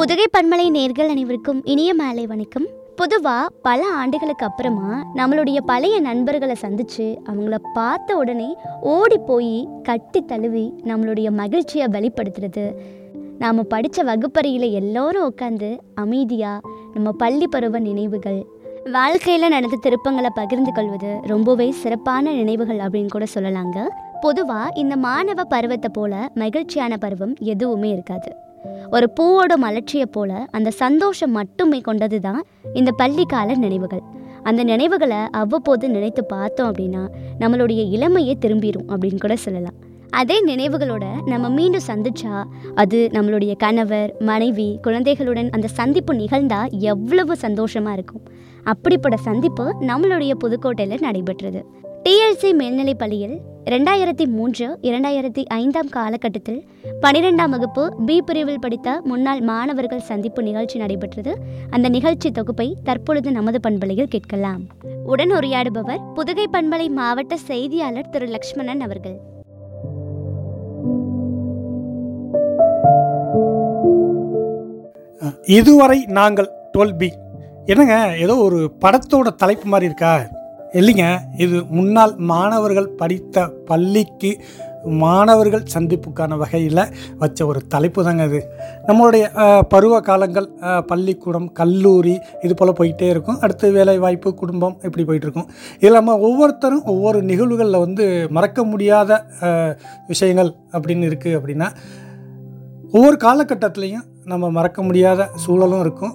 புதுகை பன்மலை நேர்கள் அனைவருக்கும் இனிய மாலை வணக்கம் பொதுவாக பல ஆண்டுகளுக்கு அப்புறமா நம்மளுடைய பழைய நண்பர்களை சந்திச்சு அவங்கள பார்த்த உடனே ஓடி போய் கட்டி தழுவி நம்மளுடைய மகிழ்ச்சியை வெளிப்படுத்துறது நாம் படித்த வகுப்பறையில் எல்லோரும் உட்காந்து அமைதியாக நம்ம பள்ளி பருவ நினைவுகள் வாழ்க்கையில் நடந்த திருப்பங்களை பகிர்ந்து கொள்வது ரொம்பவே சிறப்பான நினைவுகள் அப்படின்னு கூட சொல்லலாங்க பொதுவாக இந்த மாணவ பருவத்தை போல மகிழ்ச்சியான பருவம் எதுவுமே இருக்காது ஒரு பூவோட மலர்ச்சியை போல அந்த சந்தோஷம் மட்டுமே கொண்டது தான் இந்த பள்ளிக்கால நினைவுகள் அந்த நினைவுகளை அவ்வப்போது நினைத்து பார்த்தோம் அப்படின்னா நம்மளுடைய இளமையே திரும்பிடும் அப்படின்னு கூட சொல்லலாம் அதே நினைவுகளோட நம்ம மீண்டும் சந்திச்சா அது நம்மளுடைய கணவர் மனைவி குழந்தைகளுடன் அந்த சந்திப்பு நிகழ்ந்தா எவ்வளவு சந்தோஷமா இருக்கும் அப்படிப்பட்ட சந்திப்பு நம்மளுடைய புதுக்கோட்டையில் நடைபெற்றது டிஎல்சி மேல்நிலைப் பள்ளியில் ரெண்டாயிரத்தி மூன்று இரண்டாயிரத்தி ஐந்தாம் காலகட்டத்தில் பனிரெண்டாம் வகுப்பு பி பிரிவில் படித்த முன்னாள் மாணவர்கள் சந்திப்பு நிகழ்ச்சி நடைபெற்றது அந்த நிகழ்ச்சி தொகுப்பை தற்பொழுது நமது பண்பலையில் கேட்கலாம் உடன் உரையாடுபவர் புதுகை பண்பலை மாவட்ட செய்தியாளர் திரு லக்ஷ்மணன் அவர்கள் இதுவரை நாங்கள் டுவெல் பி என்னங்க ஏதோ ஒரு படத்தோட தலைப்பு மாதிரி இருக்கா இல்லைங்க இது முன்னாள் மாணவர்கள் படித்த பள்ளிக்கு மாணவர்கள் சந்திப்புக்கான வகையில் வச்ச ஒரு தலைப்பு தாங்க இது நம்மளுடைய அஹ், பருவ காலங்கள் அஹ், பள்ளிக்கூடம் கல்லூரி இது போல் போயிட்டே இருக்கும் அடுத்து வேலை வாய்ப்பு குடும்பம் இப்படி போயிட்டு இருக்கும் இதில் நம்ம ஒவ்வொருத்தரும் ஒவ்வொரு நிகழ்வுகளில் வந்து மறக்க முடியாத அஹ், விஷயங்கள் அப்படின்னு இருக்குது அப்படின்னா ஒவ்வொரு காலகட்டத்திலையும் நம்ம மறக்க முடியாத சூழலும் இருக்கும்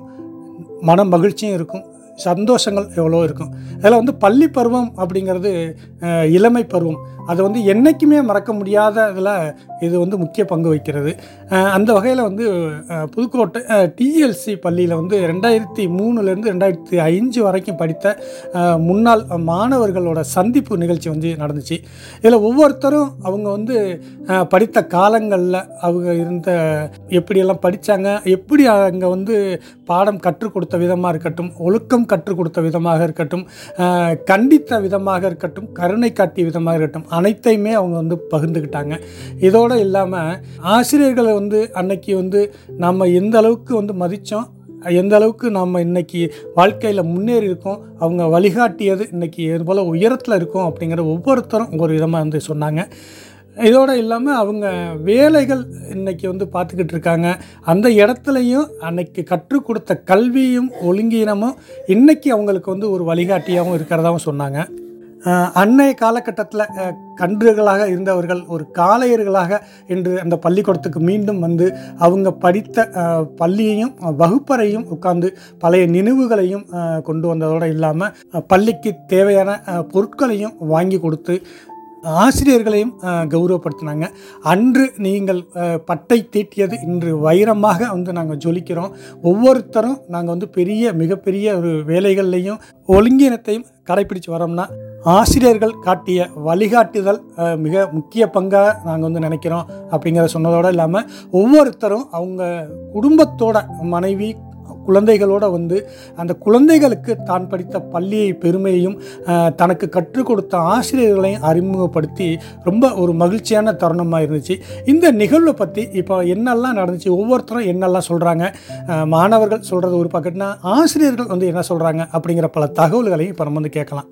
மன மகிழ்ச்சியும் இருக்கும் சந்தோஷங்கள் எவ்வளோ இருக்கும் அதில் வந்து பள்ளி பருவம் அப்படிங்கிறது அஹ், இளமை பருவம் அது வந்து என்றைக்குமே மறக்க முடியாத இதில் இது வந்து முக்கிய பங்கு வகிக்கிறது அஹ், அந்த வகையில் வந்து அஹ், புதுக்கோட்டை டிஎல்சி பள்ளியில் வந்து ரெண்டாயிரத்தி மூணுலேருந்து ரெண்டாயிரத்தி அஞ்சு வரைக்கும் படித்த அஹ், முன்னாள் மாணவர்களோட சந்திப்பு நிகழ்ச்சி வந்து நடந்துச்சு இதில் ஒவ்வொருத்தரும் அவங்க வந்து அஹ், படித்த காலங்களில் அவங்க இருந்த எப்படியெல்லாம் படித்தாங்க எப்படி அங்கே வந்து பாடம் கற்றுக் கொடுத்த விதமாக இருக்கட்டும் ஒழுக்கம் கற்றுக் கொடுத்த விதமாக இருக்கட்டும் அஹ், கண்டித்த விதமாக இருக்கட்டும் கருணை காட்டிய விதமாக இருக்கட்டும் அனைத்தையுமே அவங்க வந்து பகிர்ந்துக்கிட்டாங்க இதோடு இல்லாமல் ஆசிரியர்களை வந்து அன்னைக்கு வந்து நம்ம எந்த அளவுக்கு வந்து மதித்தோம் எந்த அளவுக்கு நாம் இன்னைக்கு வாழ்க்கையில் முன்னேறி இருக்கோம் அவங்க வழிகாட்டியது இன்னைக்கு இது போல் உயரத்தில் இருக்கோம் அப்படிங்கிற ஒவ்வொருத்தரும் ஒரு விதமாக வந்து சொன்னாங்க இதோடு இல்லாமல் அவங்க வேலைகள் இன்னைக்கு வந்து பார்த்துக்கிட்டு இருக்காங்க அந்த இடத்துலையும் அன்னைக்கு கற்றுக் கொடுத்த கல்வியும் ஒழுங்கீனமும் இன்னைக்கு அவங்களுக்கு வந்து ஒரு வழிகாட்டியாகவும் இருக்கிறதாவும் சொன்னாங்க அஹ் அன்னைய காலகட்டத்தில் கன்றுகளாக இருந்தவர்கள் ஒரு காளையர்களாக இன்று அந்த பள்ளிக்கூடத்துக்கு மீண்டும் வந்து அவங்க படித்த அஹ், பள்ளியையும் அஹ், வகுப்பறையும் உட்கார்ந்து பழைய நினைவுகளையும் அஹ், கொண்டு வந்ததோடு இல்லாமல் பள்ளிக்கு தேவையான அஹ், பொருட்களையும் வாங்கி கொடுத்து ஆசிரியர்களையும் அஹ், கௌரவப்படுத்தினாங்க அன்று நீங்கள் அஹ், பட்டை தீட்டியது இன்று வைரமாக வந்து நாங்கள் ஜொலிக்கிறோம் ஒவ்வொருத்தரும் நாங்கள் வந்து பெரிய மிகப்பெரிய ஒரு வேலைகள்லையும் ஒழுங்கீனத்தையும் கடைப்பிடிச்சு வரோம்னா ஆசிரியர்கள் காட்டிய வழிகாட்டுதல் அஹ், மிக முக்கிய பங்காக நாங்கள் வந்து நினைக்கிறோம் அப்படிங்கிறத சொன்னதோடு இல்லாமல் ஒவ்வொருத்தரும் அவங்க குடும்பத்தோட மனைவி குழந்தைகளோட வந்து அந்த குழந்தைகளுக்கு தான் படித்த பள்ளியை பெருமையையும் அஹ், தனக்கு கற்றுக் கொடுத்த ஆசிரியர்களையும் அறிமுகப்படுத்தி ரொம்ப ஒரு மகிழ்ச்சியான தருணமாக இருந்துச்சு இந்த நிகழ்வை பற்றி இப்போ என்னெல்லாம் நடந்துச்சு ஒவ்வொருத்தரும் என்னெல்லாம் சொல்கிறாங்க மாணவர்கள் சொல்கிறது ஒரு பக்கெட்னா ஆசிரியர்கள் வந்து என்ன சொல்கிறாங்க அப்படிங்கிற பல தகவல்களையும் இப்போ நம்ம வந்து கேட்கலாம்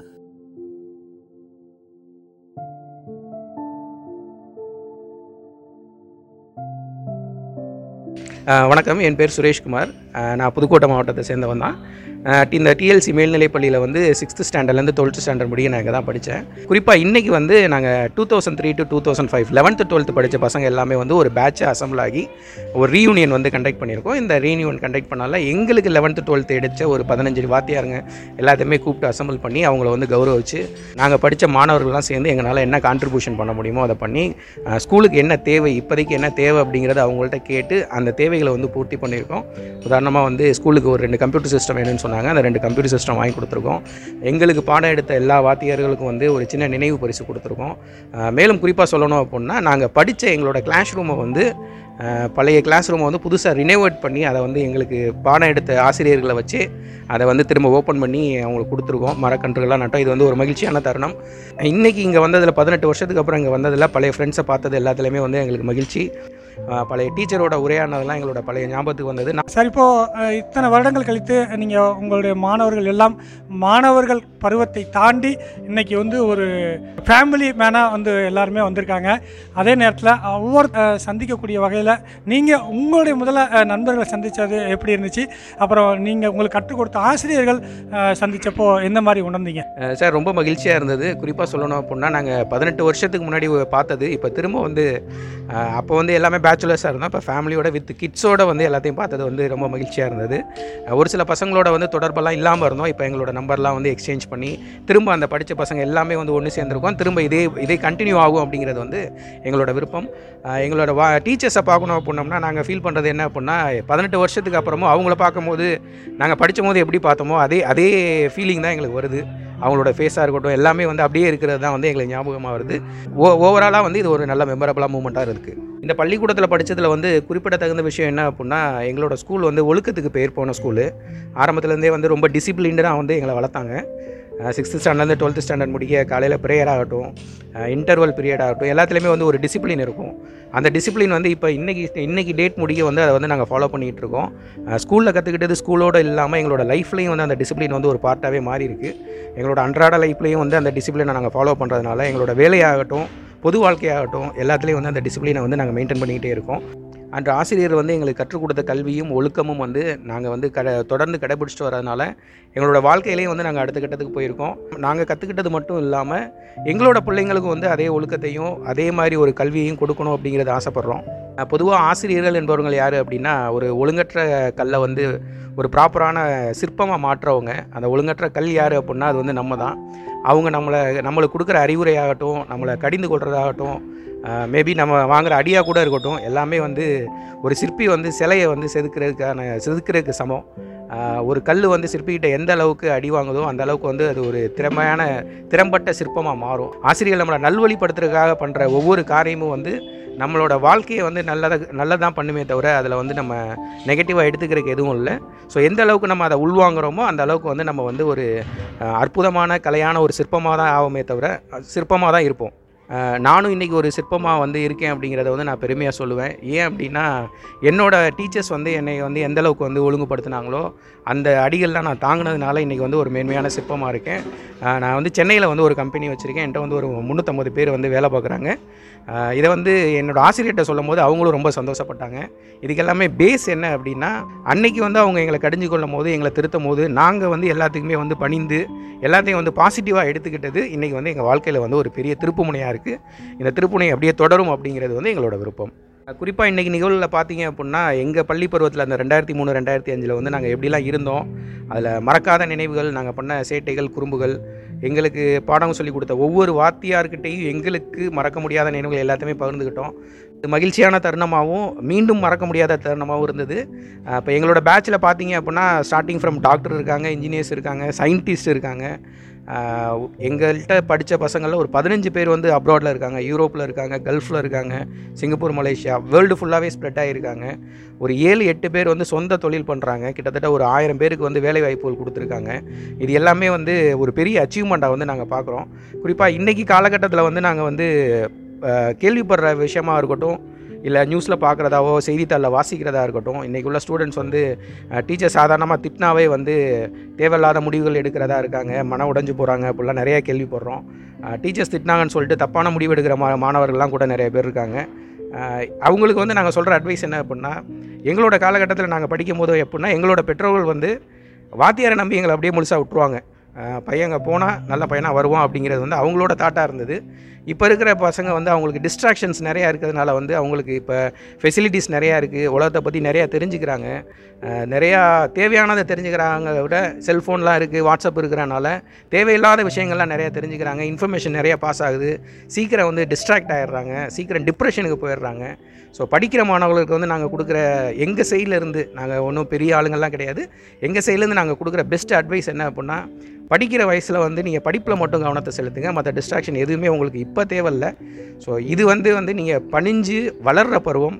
அஹ் வணக்கம் என் பேர் சுரேஷ்குமார் அஹ் நான் புதுக்கோட்டை மாவட்டத்தை சேர்ந்தவன் தான் அஹ் இந்த டிஎல்சி மேல்நிலைப் பள்ளியில் வந்து சிக்ஸ்த்து ஸ்டாண்டர்ட்லேருந்து டுவெல்த்து ஸ்டாண்டர்ட் முடிய நான் இங்கே தான் படித்தேன் குறிப்பாக இன்றைக்கி வந்து நாங்கள் two thousand three to two thousand five eleventh twelfth படித்த பசங்க எல்லாமே வந்து ஒரு பேட்சாக அசம்பிள் ஆகி ஒரு ரீயூனியன் வந்து கண்டக்ட் பண்ணியிருக்கோம் இந்த ரீயூனியன் கண்டக்ட் பண்ணால எங்களுக்கு லெவன்த்து டுவெல்த்து எடுத்த ஒரு பதினஞ்சு வாத்தியாருங்க எல்லாத்தையுமே கூப்பிட்டு அசம்பிள் பண்ணி அவங்கள வந்து கௌரவிச்சு நாங்கள் படித்த மாணவர்கள்லாம் சேர்ந்து எங்களால் என்ன கான்ட்ரிபியூஷன் பண்ண முடியுமோ அதை பண்ணி அஹ் ஸ்கூலுக்கு என்ன தேவை இப்போதைக்கு என்ன தேவை அப்படிங்கிறத அவங்கள்ட்ட கேட்டு அந்த தேவைகளை வந்து பூர்த்தி பண்ணியிருக்கோம் உதாரணமாக வந்து ஸ்கூலுக்கு ஒரு ரெண்டு கம்ப்யூட்டர் சிஸ்டம் வேணும்னு சொன்னாங்க அந்த ரெண்டு கம்ப்யூட்டர் சிஸ்டம் வாங்கி கொடுத்துருக்கோம் எங்களுக்கு பாடம் எடுத்த எல்லா வாத்தியார்களுக்கும் வந்து ஒரு சின்ன நினைவு பரிசு கொடுத்துருக்கோம் அஹ் மேலும் குறிப்பாக சொல்லணும் அப்படின்னா நாங்கள் படித்த எங்களோட கிளாஸ் ரூமை வந்து அஹ் பழைய கிளாஸ் ரூமை வந்து புதுசாக ரினோவேட் பண்ணி அதை வந்து எங்களுக்கு பாடம் எடுத்த ஆசிரியர்களை வச்சு அதை வந்து திரும்ப ஓப்பன் பண்ணி அவங்களுக்கு கொடுத்துருக்கோம் மரக்கன்றுகள்லாம் நட்டோம் இது வந்து ஒரு மகிழ்ச்சியான தருணம் இன்றைக்கி இங்கே வந்ததில் பதினெட்டு வருஷத்துக்கு அப்புறம் இங்கே வந்ததில் பழைய ஃப்ரெண்ட்ஸை பார்த்தது எல்லாத்துலேயுமே வந்து எங்களுக்கு மகிழ்ச்சி அஹ், பழைய டீச்சரோட உரையாடினதெல்லாம் எங்களோட பழைய ஞாபகத்துக்கு வந்தது நான் சார் இப்போது இத்தனை வருடங்கள் கழித்து நீங்கள் உங்களுடைய மாணவர்கள் எல்லாம் மாணவர்கள் பருவத்தை தாண்டி இன்னைக்கு வந்து ஒரு ஃபேமிலி மேனாக வந்து எல்லாருமே வந்திருக்காங்க அதே நேரத்தில் ஒவ்வொரு அஹ், சந்திக்கக்கூடிய வகையில் நீங்கள் உங்களுடைய முதல்ல அஹ், நண்பர்களை சந்தித்தது எப்படி இருந்துச்சு அப்புறம் நீங்கள் உங்களுக்கு கற்றுக் கொடுத்த ஆசிரியர்கள் அஹ், சந்திச்சப்போ எந்த மாதிரி உணர்ந்தீங்க அஹ் சார் ரொம்ப மகிழ்ச்சியாக இருந்தது குறிப்பாக சொல்லணும் அப்படின்னா நாங்கள் பதினெட்டு வருஷத்துக்கு முன்னாடி பார்த்தது இப்போ திரும்ப வந்து அஹ், அப்போ வந்து எல்லாமே பேச்சுலர்ஸாக இருந்தோம் இப்போ ஃபேமிலியோட வித் கிட்ஸோட வந்து எல்லாத்தையும் பார்த்தது வந்து ரொம்ப மகிழ்ச்சியாக இருந்தது அஹ், ஒரு சில பசங்களோட வந்து தொடர்பெல்லாம் இல்லாமல் இருந்தோம் இப்போ எங்களோட நம்பர்லாம் வந்து எக்ஸ்சேஞ்ச் பண்ணி திரும்ப அந்த படித்த பசங்க எல்லாமே வந்து ஒன்று சேர்ந்துருக்கோம் திரும்ப இதே இதே கண்டினியூ ஆகும் அப்படிங்கிறது வந்து எங்களோட விருப்பம் அஹ், எங்களோட வா டீச்சர்ஸை பார்க்கணும் அப்படின்னோம்னா நாங்கள் ஃபீல் பண்ணுறது என்ன அப்படின்னா பதினெட்டு வருஷத்துக்கு அப்புறமும் அவங்கள பார்க்கும்போது நாங்கள் படிக்கும் போது எப்படி பார்த்தோமோ அதே அதே ஃபீலிங் தான் எங்களுக்கு வருது அவங்களோட ஃபேஸாக இருக்கட்டும் எல்லாமே வந்து அப்படியே இருக்கிறது தான் வந்து எங்களுக்கு ஞாபகமாக வருது ஓ ஓவராலாக வந்து இது ஒரு நல்ல மெமரபுளாக மூமெண்ட்டாக இருக்குது இந்த பள்ளிக்கூடத்தில் படித்ததில் வந்து குறிப்பிடத்தகுந்த விஷயம் என்ன அப்படின்னா எங்களோட ஸ்கூல் வந்து ஒழுக்கத்துக்கு பேர் போன ஸ்கூலு ஆரம்பத்துலேருந்தே வந்து ரொம்ப டிசிப்ளின்டாக வந்து எங்களை வளர்த்தாங்க சிக்ஸ்த்து ஸ்டாண்டர்லேருந்து டுவெல்த்து ஸ்டாண்டர்ட் முடிக்க காலையில் ப்ரேயர் ஆகட்டும் இன்டர்வல் பீரியட் ஆகட்டும் எல்லாத்துலேயுமே வந்து ஒரு டிசிப்ளின் இருக்கும் அந்த டிசிப்ளின் வந்து இப்போ இன்றைக்கி இன்றைக்கி டேட் முடிக்க வந்து அதை வந்து நாங்கள் ஃபாலோ பண்ணிகிட்டு இருக்கோம் ஸ்கூலில் கற்றுக்கிட்டது ஸ்கூலோடு இல்லாமல் எங்களோட லைஃப்லேயும் வந்து அந்த டிசிப்ளின் வந்து ஒரு பார்ட்டாகவே மாறி இருக்கு எங்களோட அன்றாட லைஃப்லேயும் வந்து அந்த டிசிப்ளினை நாங்கள் ஃபாலோ பண்ணுறதுனால எங்களோட வேலையாகட்டும் பொது வாழ்க்கையாகட்டும் எல்லாத்துலேயும் வந்து அந்த டிசிப்ளினை வந்து நாங்கள் மெயின்டைன் பண்ணிக்கிட்டே இருக்கோம் அன்று ஆசிரியர் வந்து எங்களுக்கு கற்றுக் கொடுத்த கல்வியும் ஒழுக்கமும் வந்து நாங்கள் வந்து கட தொடர்ந்து கடைபிடிச்சிட்டு வரதுனால எங்களோட வாழ்க்கையிலையும் வந்து நாங்கள் அடுத்த கட்டத்துக்கு போயிருக்கோம் நாங்கள் கற்றுக்கிட்டது மட்டும் இல்லாமல் எங்களோட பிள்ளைங்களுக்கும் வந்து அதே ஒழுக்கத்தையும் அதே மாதிரி ஒரு கல்வியையும் கொடுக்கணும் அப்படிங்கிறத ஆசைப்பட்றோம் பொதுவாக ஆசிரியர்கள் என்பவர்கள் யார் அப்படின்னா ஒரு ஒழுங்கற்ற கல்லை வந்து ஒரு ப்ராப்பரான சிற்பமாக மாற்றுறவங்க அந்த ஒழுங்கற்ற கல் யார் அப்படின்னா அது வந்து நம்ம தான் அவங்க நம்மளை நம்மளுக்கு கொடுக்குற அறிவுரையாகட்டும் நம்மளை கடிந்து கொள்றதாகட்டும் மேபி நம்ம வாங்குற அடியாக கூட இருக்கட்டும் எல்லாமே வந்து ஒரு சிற்பி வந்து சிலையை வந்து செதுக்கிறதுக்கான செதுக்கிறதுக்கு சமம் ஆஹ் ஒரு கல் வந்து சிற்பிகிட்ட எந்த அளவுக்கு அடி வாங்குதோ அந்த அளவுக்கு வந்து அது ஒரு திறமையான திறம்பட்ட சிற்பமாக மாறும் ஆசிரியர்கள் நம்மளை நல்வழிப்படுத்துறதுக்காக பண்ணுற ஒவ்வொரு காரியமும் வந்து நம்மளோட வாழ்க்கையை வந்து நல்லதாக நல்லதான் பண்ணுமே தவிர அதில் வந்து நம்ம நெகட்டிவாக எடுத்துக்கிறதுக்கு எதுவும் இல்லை ஸோ எந்த அளவுக்கு நம்ம அதை உள்வாங்குறோமோ அந்த அளவுக்கு வந்து நம்ம வந்து ஒரு அஹ், அற்புதமான கலையான ஒரு சிற்பமாக தான் ஆகுமே தவிர சிற்பமாக தான் இருப்போம் அஹ், நானும் இன்றைக்கி ஒரு சிற்பமாக வந்து இருக்கேன் அப்படிங்கிறத வந்து நான் பெருமையாக சொல்லுவேன் ஏன் அப்படின்னா என்னோட டீச்சர்ஸ் வந்து என்னை வந்து எந்த அளவுக்கு வந்து ஒழுங்குபடுத்தினாங்களோ அந்த அடிகள்லாம் நான் தாங்கினதுனால இன்றைக்கி வந்து ஒரு மேன்மையான சிற்பமாக இருக்கேன் அஹ், நான் வந்து சென்னையில் வந்து ஒரு கம்பெனி வச்சுருக்கேன் என்கிட்ட வந்து ஒரு முந்நூற்றம்பது பேர் வந்து வேலை பார்க்குறாங்க ஆஹ் இதை வந்து என்னோட ஆசிரியர்கிட்ட சொல்லும் போது அவங்களும் ரொம்ப சந்தோஷப்பட்டாங்க இதுக்கு எல்லாமே பேஸ் என்ன அப்படின்னா அன்னைக்கு வந்து அவங்க எங்களை கடிஞ்சு கொள்ளும் போது எங்களை திருத்தும் போது நாங்கள் வந்து எல்லாத்துக்குமே வந்து பணிந்து எல்லாத்தையும் வந்து பாசிட்டிவாக எடுத்துக்கிட்டது இன்றைக்கி வந்து எங்கள் வாழ்க்கையில் வந்து ஒரு பெரிய திருப்புமுனையாக இருக்குது இந்த திருப்புமுனை அப்படியே தொடரும் அப்படிங்கிறது வந்து எங்களோட விருப்பம் குறிப்பாக இன்றைக்கி நிகழ்வில் பார்த்தீங்க அப்படின்னா எங்கள் பள்ளி பருவத்தில் அந்த ரெண்டாயிரத்தி மூணு ரெண்டாயிரத்தி அஞ்சில் வந்து நாங்கள் எப்படிலாம் இருந்தோம் அதில் மறக்காத நினைவுகள் நாங்கள் பண்ண சேட்டைகள் குறும்புகள் எங்களுக்கு பாடம் சொல்லி கொடுத்த ஒவ்வொரு வாத்தியார்கிட்டையும் எங்களுக்கு மறக்க முடியாத நினைவுகள் எல்லாத்தையுமே பகிர்ந்துக்கிட்டோம் இது மகிழ்ச்சியான தருணமாகவும் மீண்டும் மறக்க முடியாத தருணமாகவும் இருந்தது இப்போ எங்களோட பேட்சில் பார்த்தீங்க அப்படின்னா ஸ்டார்டிங் ஃப்ரம் டாக்டர் இருக்காங்க இன்ஜினியர்ஸ் இருக்காங்க சயின்டிஸ்ட் இருக்காங்க ஆஹ் எங்கள்கிட்ட படித்த பசங்களில் ஒரு பதினஞ்சு பேர் வந்து அப்ராடில் இருக்காங்க யூரோப்பில் இருக்காங்க கல்ஃபில் இருக்காங்க சிங்கப்பூர் மலேசியா வேர்ல்டு ஃபுல்லாகவே ஸ்ப்ரெட் ஆகியிருக்காங்க ஒரு ஏழு எட்டு பேர் வந்து சொந்த தொழில் பண்ணுறாங்க கிட்டத்தட்ட ஒரு ஆயிரம் பேருக்கு வந்து வேலை வாய்ப்புகள் கொடுத்துருக்காங்க இது எல்லாமே வந்து ஒரு பெரிய அச்சீவ்மெண்ட்டாக வந்து நாங்கள் பார்க்குறோம் குறிப்பாக இன்றைக்கி காலகட்டத்தில் வந்து நாங்கள் வந்து அஹ், கேள்விப்படுற விஷயமா இருக்கட்டும் இல்லை நியூஸில் பார்க்குறதாவோ செய்தித்தாளில் வாசிக்கிறதா இருக்கட்டும் இன்றைக்கி உள்ள ஸ்டூடெண்ட்ஸ் வந்து டீச்சர் சாதாரணமாக திட்டினாவே வந்து தேவையில்லாத முடிவுகள் எடுக்கிறதா இருக்காங்க மன உடைஞ்சு போகிறாங்க அப்படிலாம் நிறைய கேள்விப்படுறோம் டீச்சர்ஸ் திட்டினாங்கன்னு சொல்லிட்டு தப்பான முடிவு எடுக்கிற மா மாணவர்கள்லாம் கூட நிறைய பேர் இருக்காங்க அஹ், அவங்களுக்கு வந்து நாங்கள் சொல்கிற அட்வைஸ் என்ன அப்படின்னா எங்களோட காலகட்டத்தில் நாங்கள் படிக்கும் போது எப்படின்னா எங்களோட பெற்றோர்கள் வந்து வாத்தியாரை நம்பி எங்களை அப்படியே முழுசாக விட்டுருவாங்க அஹ், பையன் அங்கே போனால் நல்ல பையனாக வருவான் அப்படிங்கிறது வந்து அவங்களோட தாட்டாக இருந்தது இப்போ இருக்கிற பசங்க வந்து அவங்களுக்கு டிஸ்ட்ராக்ஷன்ஸ் நிறையா இருக்கிறதுனால வந்து அவங்களுக்கு இப்போ ஃபெசிலிட்டிஸ் நிறையா இருக்குது உலகத்தை பற்றி நிறையா தெரிஞ்சுக்கிறாங்க அஹ், நிறையா தேவையானதை தெரிஞ்சுக்கிறாங்க விட செல்ஃபோன்லாம் இருக்குது வாட்ஸ்அப் இருக்கிறனால தேவையில்லாத விஷயங்கள்லாம் நிறையா தெரிஞ்சுக்கிறாங்க இன்ஃபர்மேஷன் நிறையா பாஸ் ஆகுது சீக்கிரம் வந்து டிஸ்ட்ராக்ட் ஆகிடுறாங்க சீக்கிரம் டிப்ரெஷனுக்கு போயிடுறாங்க ஸோ படிக்கிற மாணவர்களுக்கு வந்து நாங்கள் கொடுக்குற எங்கள் சைட்லேருந்து நாங்கள் ஒன்றும் பெரிய ஆளுங்கள்லாம் கிடையாது எங்கள் சைட்லேருந்து நாங்கள் கொடுக்குற பெஸ்ட் அட்வைஸ் என்ன அப்படின்னா படிக்கிற வயசில் வந்து நீங்கள் படிப்பில் மட்டும் கவனத்தை செலுத்துங்க மற்ற டிஸ்ட்ராக்ஷன் எதுவுமே உங்களுக்கு இப்போ தேவையில்ல ஸோ இது வந்து வந்து நீங்கள் பணிஞ்சு வளர்கிற பருவம்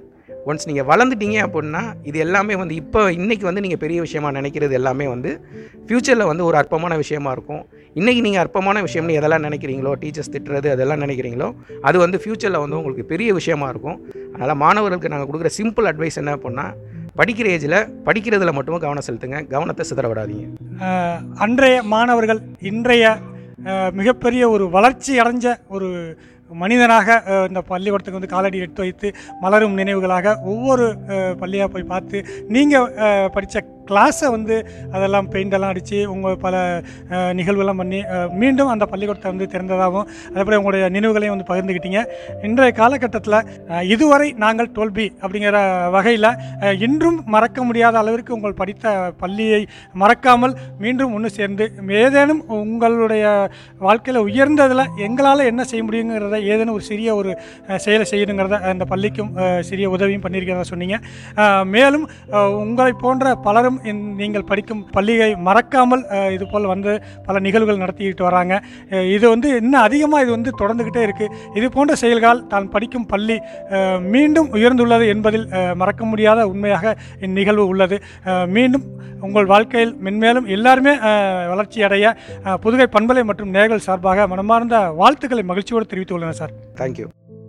ஒன்ஸ் நீங்கள் வளர்ந்துட்டீங்க அப்படின்னா இது எல்லாமே வந்து இப்போ இன்றைக்கி வந்து நீங்கள் பெரிய விஷயமா நினைக்கிறது எல்லாமே வந்து ஃப்யூச்சரில் வந்து ஒரு அற்பமான விஷயமா இருக்கும் இன்றைக்கி நீங்கள் அற்பமான விஷயம்னு எதெல்லாம் நினைக்கிறீங்களோ டீச்சர்ஸ் திட்டுறது அதெல்லாம் நினைக்கிறீங்களோ அது வந்து ஃப்யூச்சரில் வந்து உங்களுக்கு பெரிய விஷயமா இருக்கும் அதனால் மாணவர்களுக்கு நாங்கள் கொடுக்குற சிம்பிள் அட்வைஸ் என்ன அப்படின்னா படிக்கிற ஏஜில் படிக்கிறதுல மட்டும் கவனம் செலுத்துங்க கவனத்தை சிதற விடாதீங்க அஹ், அன்றைய மாணவர்கள் இன்றைய அஹ், மிகப்பெரிய ஒரு வளர்ச்சி அடைஞ்ச ஒரு மனிதனாக அஹ், இந்த பள்ளிக்கூடத்துக்கு வந்து காலடி எடுத்து வைத்து மலரும் நினைவுகளாக ஒவ்வொரு பள்ளியாக போய் பார்த்து நீங்கள் படித்த கிளாஸை வந்து அதெல்லாம் பெயிண்டெல்லாம் அடித்து உங்கள் பல அஹ், நிகழ்வுலாம் பண்ணி அஹ், மீண்டும் அந்த பள்ளிக்கூடத்தை வந்து திறந்ததாகவும் அதேபோல் உங்களுடைய நினைவுகளையும் வந்து பகிர்ந்துக்கிட்டீங்க இன்றைய காலகட்டத்தில் அஹ், இதுவரை நாங்கள் தோல்வி அப்படிங்கிற வகையில் அஹ், இன்றும் மறக்க முடியாத அளவிற்கு உங்கள் படித்த பள்ளியை மறக்காமல் மீண்டும் ஒன்று சேர்ந்து ஏதேனும் உங்களுடைய வாழ்க்கையில் உயர்ந்ததில் எங்களால் என்ன செய்ய முடியுங்கிறத ஏதேனும் ஒரு சிறிய ஒரு அஹ், செயலை செய்யணுங்கிறத அந்த பள்ளிக்கும் அஹ், சிறிய உதவியும் பண்ணியிருக்கிறதா சொன்னீங்க அஹ், மேலும் அஹ், உங்களை போன்ற பலரும் இந்த- நீங்கள் படிக்கும் பள்ளியை மறக்காமல் அஹ், இது போல் வந்து பல நிகழ்வுகள் நடத்திக்கிட்டு வராங்க அஹ், இது வந்து இன்னும் அதிகமாக இது வந்து தொடர்ந்துக்கிட்டே இருக்குது இது போன்ற செயல்களால் தான் படிக்கும் பள்ளி அஹ், மீண்டும் உயர்ந்துள்ளது என்பதில் அஹ், மறக்க முடியாத உண்மையாக இந்நிகழ்வு உள்ளது அஹ், மீண்டும் உங்கள் வாழ்க்கையில் மென்மேலும் எல்லாருமே அஹ், வளர்ச்சி அடைய அஹ், புதுகை பண்பலை மற்றும் நேர்கள் சார்பாக மனமார்ந்த வாழ்த்துக்களை மகிழ்ச்சியோடு தெரிவித்துக் கொள்கிறேன் சார் தேங்க்யூ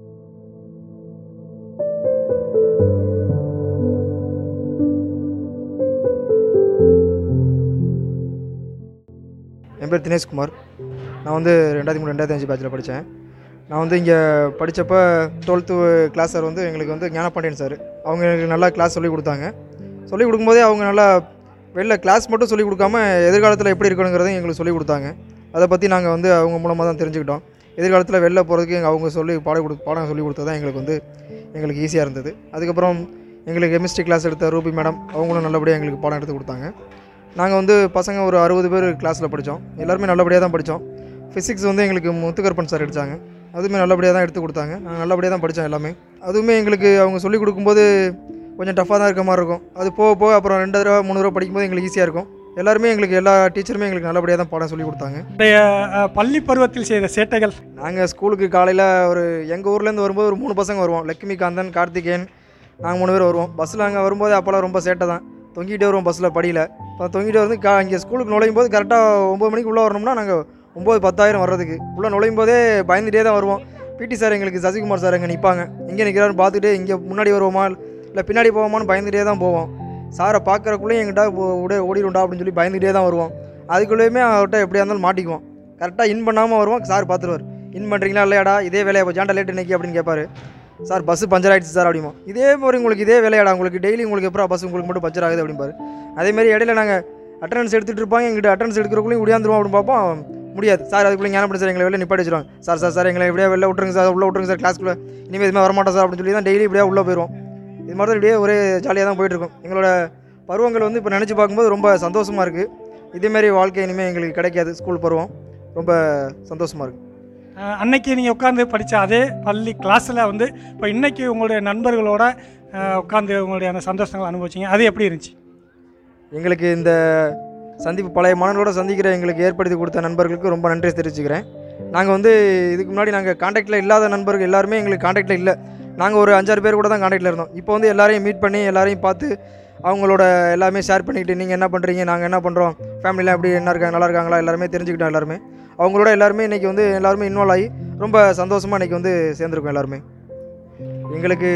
என் பேர் தினேஷ்குமார் நான் வந்து ரெண்டாயிரத்தி மூணு ரெண்டாயிரத்தி அஞ்சு பேட்சில் படித்தேன் நான் வந்து இங்கே படித்தப்ப டுவெல்த்து கிளாஸ் சார் வந்து எங்களுக்கு வந்து ஞானபாண்டியன் சார் அவங்க எங்களுக்கு நல்லா கிளாஸ் சொல்லி கொடுத்தாங்க சொல்லி கொடுக்கும்போதே அவங்க நல்லா வெளில கிளாஸ் மட்டும் சொல்லி கொடுக்காம எதிர்காலத்தில் எப்படி இருக்கணுங்கிறதையும் எங்களுக்கு சொல்லி கொடுத்தாங்க அதை பற்றி நாங்கள் வந்து அவங்க மூலமாக தான் தெரிஞ்சுக்கிட்டோம் எதிர்காலத்தில் வெளில போகிறதுக்கு எங்கள் அவங்க சொல்லி பாடம் கொடு பாடம் சொல்லி கொடுத்தது தான் எங்களுக்கு வந்து எங்களுக்கு ஈஸியாக இருந்தது அதுக்கப்புறம் எங்களுக்கு கெமிஸ்ட்ரி கிளாஸ் எடுத்த ரூபி மேடம் அவங்களும் நல்லபடியாக எங்களுக்கு பாடம் எடுத்து கொடுத்தாங்க நாங்கள் வந்து பசங்க ஒரு அறுபது பேர் கிளாஸில் படித்தோம் எல்லாருமே நல்லபடியாக தான் படித்தோம் ஃபிசிக்ஸ் வந்து எங்களுக்கு முத்துக்கருப்பன் சார் எடுத்தாங்க அதுவுமே நல்லபடியாக தான் எடுத்து கொடுத்தாங்க நாங்கள் நல்லபடியாக தான் படித்தோம் எல்லாமே அதுவுமே எங்களுக்கு அவங்க சொல்லிக் கொடுக்கும்போது கொஞ்சம் டஃப்பாக தான் இருக்க மாதிரி இருக்கும் அது போக போக அப்புறம் ரெண்டு தடவை மூணு தடவை படிக்கும்போது எங்களுக்கு ஈஸியாக இருக்கும் எல்லாருமே எங்களுக்கு எல்லா டீச்சருமே எங்களுக்கு நல்லபடியாக தான் பாடம் சொல்லி கொடுத்தாங்க இன்றைய அஹ், பள்ளி பருவத்தில் செய்த சேட்டைகள் நாங்கள் ஸ்கூலுக்கு காலையில் ஒரு எங்கள் ஊர்லேருந்து வரும்போது ஒரு மூணு பசங்க வருவோம் லக்ஷ்மி காந்தன் கார்த்திகேயன் நாங்கள் மூணு பேர் வருவோம் பஸ்ஸில் அங்கே வரும்போது அப்போல்லாம் ரொம்ப சேட்டை தான் தொங்கிட்டே வருவோம் பஸ்ஸில் படியில் இப்போ தொங்கிட்டே வந்து கா இங்கே ஸ்கூலுக்கு நுழையும் போது கரெக்டாக ஒம்பது மணிக்கு உள்ளே வரணும்னா நாங்கள் ஒம்பது பத்தாயிரம் வர்றதுக்கு உள்ளே நுழையும் போதே பயந்துட்டே தான் வருவோம் பிடி சார் எங்களுக்கு சசிகுமார் சார் அங்கே நிற்பாங்க எங்கே நிற்கிறாருன்னு பார்த்துட்டு இங்கே முன்னாடி வருவோமா இல்லை பின்னாடி போவோமான்னு பயந்துட்டே தான் போவோம் சாரை பார்க்குறக்குள்ளேயும் எங்கிட்ட ஓடி ஓடிடும்டா அப்படின்னு சொல்லி பயந்துட்டே தான் வருவோம் அதுக்குள்ளேயுமே அவர்கிட்ட எப்படியா இருந்தாலும் மாட்டிக்குவோம் கரெக்டாக இன் பண்ணாமல் வருவோம் சார் பார்த்துருவார் இன் பண்ணுறீங்களா இல்லையாடா இதே வேலையை இப்போ ஜாண்டா லேட் இன்னைக்கு அப்படின்னு கேட்பாரு சார் பஸ்ஸு பஞ்சர் ஆகிடுச்சு சார் அப்படிமா இதே மாதிரி உங்களுக்கு இதே வேலையாடா உங்களுக்கு டெய்லி உங்களுக்கு எப்போ பஸ் உங்களுக்கு மட்டும் பஞ்சர் ஆகுது அப்படிம்பாரு அதேமாரி இடையில நாங்கள் அட்டண்டன்ஸ் எடுத்துகிட்டு இருப்பாங்க எங்கிட்ட அட்டண்டன்ஸ் எடுக்கிறக்குள்ளேயும் உடையாந்துருவோம் அப்படின்னு பார்ப்போம் முடியாது சார் அதுக்குள்ளே ஞானப்படி சார் எங்களை வெளில நிப்பாட்டி வச்சிருவாங்க சார் சார் சார் எங்களை இப்படியே வெளில விட்ருங்க சார் உள்ளே விட்ருங்க சார் கிளாஸ்க்குள்ளே இனிமேல் இதுமாதிரி வரமாட்டோம் சார் அப்படின்னு சொல்லி தான் டெய்லி இப்படியே உள்ளே போயிடுவோம் இது மாதிரி தான் இப்படியே ஒரே ஜாலியாக தான் போயிட்டுருக்கும் எங்களோட பருவங்கள் வந்து இப்போ நினச்சி பார்க்கும்போது ரொம்ப சந்தோஷமாக இருக்குது இதேமாரி வாழ்க்கை இனிமேல் எங்களுக்கு கிடைக்காது ஸ்கூல் பருவம் ரொம்ப சந்தோஷமாக இருக்குது அஹ், அன்னைக்கு நீங்கள் உட்காந்து படித்த அதே பள்ளி கிளாஸில் வந்து இப்போ இன்னைக்கு உங்களுடைய நண்பர்களோட அஹ், உட்காந்து உங்களுடைய அந்த சந்தோஷங்களை அனுபவிச்சிங்க அது எப்படி இருந்துச்சு எங்களுக்கு இந்த சந்திப்பு பழைய மாணவர்களோட சந்திக்கிற எங்களுக்கு ஏற்படுத்தி கொடுத்த நண்பர்களுக்கு ரொம்ப நன்றி தெரிவிச்சுக்கிறேன் நாங்கள் வந்து இதுக்கு முன்னாடி நாங்கள் காண்டாக்டில் இல்லாத நண்பர்கள் எல்லாருமே எங்களுக்கு காண்டாக்டில் இல்லை நாங்கள் ஒரு அஞ்சாறு பேர் கூட தான் காண்டாக்டில் இருந்தோம் இப்போ வந்து எல்லாரையும் மீட் பண்ணி எல்லாரையும் பார்த்து அவங்களோட எல்லாமே ஷேர் பண்ணிக்கிட்டு நீங்கள் என்ன பண்ணுறீங்க நாங்கள் என்ன பண்ணுறோம் ஃபேமிலியில் எப்படி என்ன இருக்காங்க நல்லா இருக்காங்களா எல்லாருமே தெரிஞ்சுக்கிட்டோம் எல்லாருமே அவங்களோட எல்லாருமே இன்றைக்கி வந்து எல்லாருமே இன்வால்வ் ஆகி ரொம்ப சந்தோஷமாக இன்றைக்கி வந்து சேர்ந்துருக்கோம் எல்லாருமே எங்களுக்கு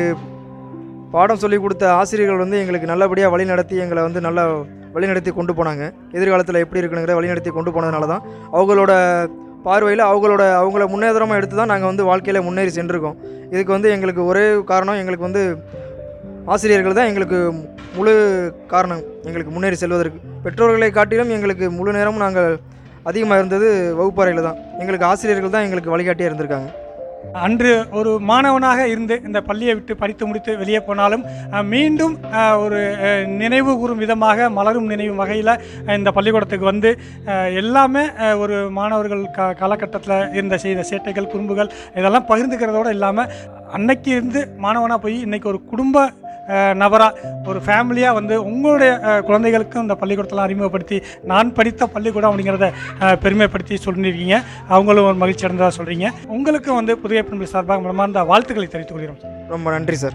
பாடம் சொல்லி கொடுத்த ஆசிரியர்கள் வந்து எங்களுக்கு நல்லபடியாக வழி நடத்தி எங்களை வந்து நல்லா வழிநடத்தி கொண்டு போனாங்க எதிர்காலத்தில் எப்படி இருக்கணுங்கிற வழிநடத்தி கொண்டு போனதுனால தான் அவங்களோட பார்வையில் அவங்களோட அவங்கள முன்னேற்றமாக எடுத்து தான் நாங்கள் வந்து வாழ்க்கையில் முன்னேறி சென்றிருக்கோம் இதுக்கு வந்து எங்களுக்கு ஒரே காரணம் எங்களுக்கு வந்து ஆசிரியர்கள் தான் எங்களுக்கு முழு காரணம் எங்களுக்கு முன்னேறி செல்வதற்கு பெற்றோர்களை காட்டிலும் எங்களுக்கு முழு நேரமும் நாங்கள் அதிகமாக இருந்தது வகுப்பறையில் தான் எங்களுக்கு ஆசிரியர்கள் தான் எங்களுக்கு வழிகாட்டியாக இருந்திருக்காங்க அன்று ஒரு மாணவனாக இருந்து இந்த பள்ளியை விட்டு படித்து முடித்து வெளியே போனாலும் அஹ், மீண்டும் அஹ், ஒரு அஹ், நினைவு கூறும் விதமாக மலரும் நினைவு வகையில் இந்த பள்ளிக்கூடத்துக்கு வந்து அஹ், எல்லாமே அஹ், ஒரு மாணவர்கள் க காலகட்டத்தில் இருந்த செய்த சேட்டைகள் குறும்புகள் இதெல்லாம் பகிர்ந்துக்கிறதோடு இல்லாமல் அன்னைக்கு இருந்து மாணவனாக போய் இன்னைக்கு ஒரு குடும்ப நபராக ஒரு ஃபேமிலியாக வந்து உங்களுடைய அஹ், குழந்தைகளுக்கும் இந்த பள்ளிக்கூடத்தெல்லாம் அறிமுகப்படுத்தி நான் படித்த பள்ளிக்கூடம் அப்படிங்கிறத அஹ், பெருமைப்படுத்தி சொல்லியிருக்கீங்க அவங்களும் ஒரு மகிழ்ச்சி அடைந்ததாக சொல்கிறீங்க உங்களுக்கும் வந்து புதிய பண்பு சார்பாக மனமார்ந்த வாழ்த்துக்களை தெரிவித்துக் கொள்கிறோம் ரொம்ப நன்றி சார்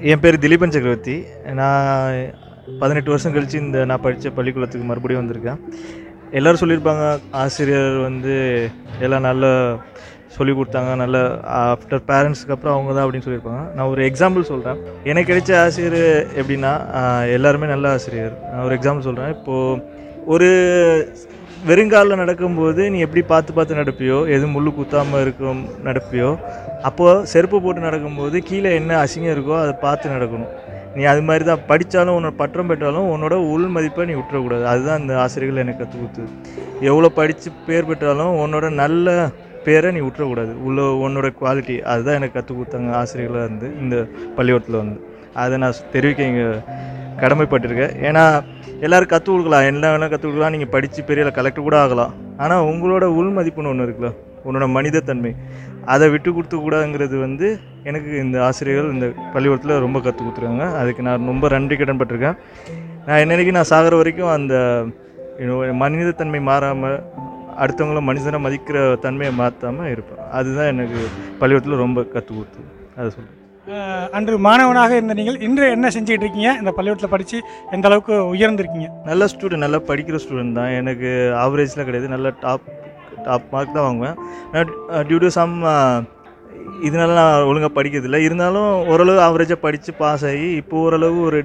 என் பேர் திலீபன் சக்கரவர்த்தி நான் பதினெட்டு வருஷம் கழித்து இந்த நான் படித்த பள்ளிக்கூடத்துக்கு மறுபடியும் வந்திருக்கேன் எல்லோரும் சொல்லியிருப்பாங்க ஆசிரியர் வந்து எல்லாம் நல்ல சொல்லி கொடுத்தாங்க நல்ல ஆஃப்டர் பேரண்ட்ஸ்க்கு அப்புறம் அவங்க தான் அப்படின்னு சொல்லியிருப்பாங்க நான் ஒரு எக்ஸாம்பிள் சொல்கிறேன் எனக்கு கிடைச்ச ஆசிரியர் எப்படின்னா ஆஹ், எல்லாருமே நல்ல ஆசிரியர் நான் ஒரு எக்ஸாம்பிள் சொல்கிறேன் இப்போது ஒரு வெறுங்காலில் நடக்கும்போது நீ எப்படி பார்த்து பார்த்து நடப்பியோ எது முள்ளு குத்தாமல் இருக்கும் நடப்பியோ அப்போது செருப்பு போட்டு நடக்கும்போது கீழே என்ன அசிங்கம் இருக்கோ அதை பார்த்து நடக்கணும் நீ அது மாதிரி தான் படித்தாலும் உன்னோட பட்டம் பெற்றாலும் உன்னோட உள் மதிப்பை நீ விட்டுறக்கூடாது அதுதான் இந்த ஆசிரியர்கள் எனக்கு கற்றுக் கொடுத்தது எவ்வளோ படித்து பேர் பெற்றாலும் உன்னோட நல்ல பேரை நீ விட்டுறக்கூடாது உள்ள உன்னோட குவாலிட்டி அதுதான் எனக்கு கற்றுக் கொடுத்தாங்க ஆசிரியர்களாக இருந்து இந்த பள்ளிக்கூடத்தில் வந்து அதை நான் தெரிவிக்க இங்கே கடமைப்பட்டிருக்கேன் ஏன்னா எல்லோரும் கற்றுக் கொடுக்கலாம் என்ன வேணால் கற்றுக் கொடுக்கலாம் நீங்கள் படித்து பெரிய கலெக்டர் கூட ஆகலாம் ஆனால் உங்களோட உள் மதிப்புன்னு ஒன்று இருக்குல்ல உன்னோட மனிதத்தன்மை அதை விட்டு கொடுத்து கூடாதுங்கிறது வந்து எனக்கு இந்த ஆசிரியர்கள் இந்த பள்ளிக்கூடத்தில் ரொம்ப கற்றுக் கொடுத்துருக்காங்க அதுக்கு நான் ரொம்ப நன்றி கடன்பட்டிருக்கேன் நான் என்னன்னைக்கு நான் சாகிற வரைக்கும் அந்த you know, மனிதத்தன்மை மாறாமல் அடுத்தவங்கள மனுஷனை மதிக்கிற தன்மையை மாற்றாமல் இருப்பேன் அதுதான் எனக்கு பள்ளிக்கூடத்தில் ரொம்ப கற்றுக் கொடுத்தது அதை சொல்கிறேன் அஹ், அன்று மாணவனாக இருந்த நீங்கள் இன்று என்ன செஞ்சுக்கிட்டு இருக்கீங்க இந்த பள்ளிக்கூடத்தில் படித்து எந்த அளவுக்கு உயர்ந்திருக்கீங்க நல்ல ஸ்டூடெண்ட் நல்லா படிக்கிற ஸ்டூடெண்ட் தான் எனக்கு ஆவரேஜ்லாம் கிடையாது நல்ல டாப் டாப் மார்க் தான் வாங்குவேன் டியூ டு சம் இதனால நான் ஒழுங்காக படிக்கிறதில்ல இருந்தாலும் ஓரளவு ஆவரேஜாக படித்து பாஸ் ஆகி இப்போ ஓரளவு ஒரு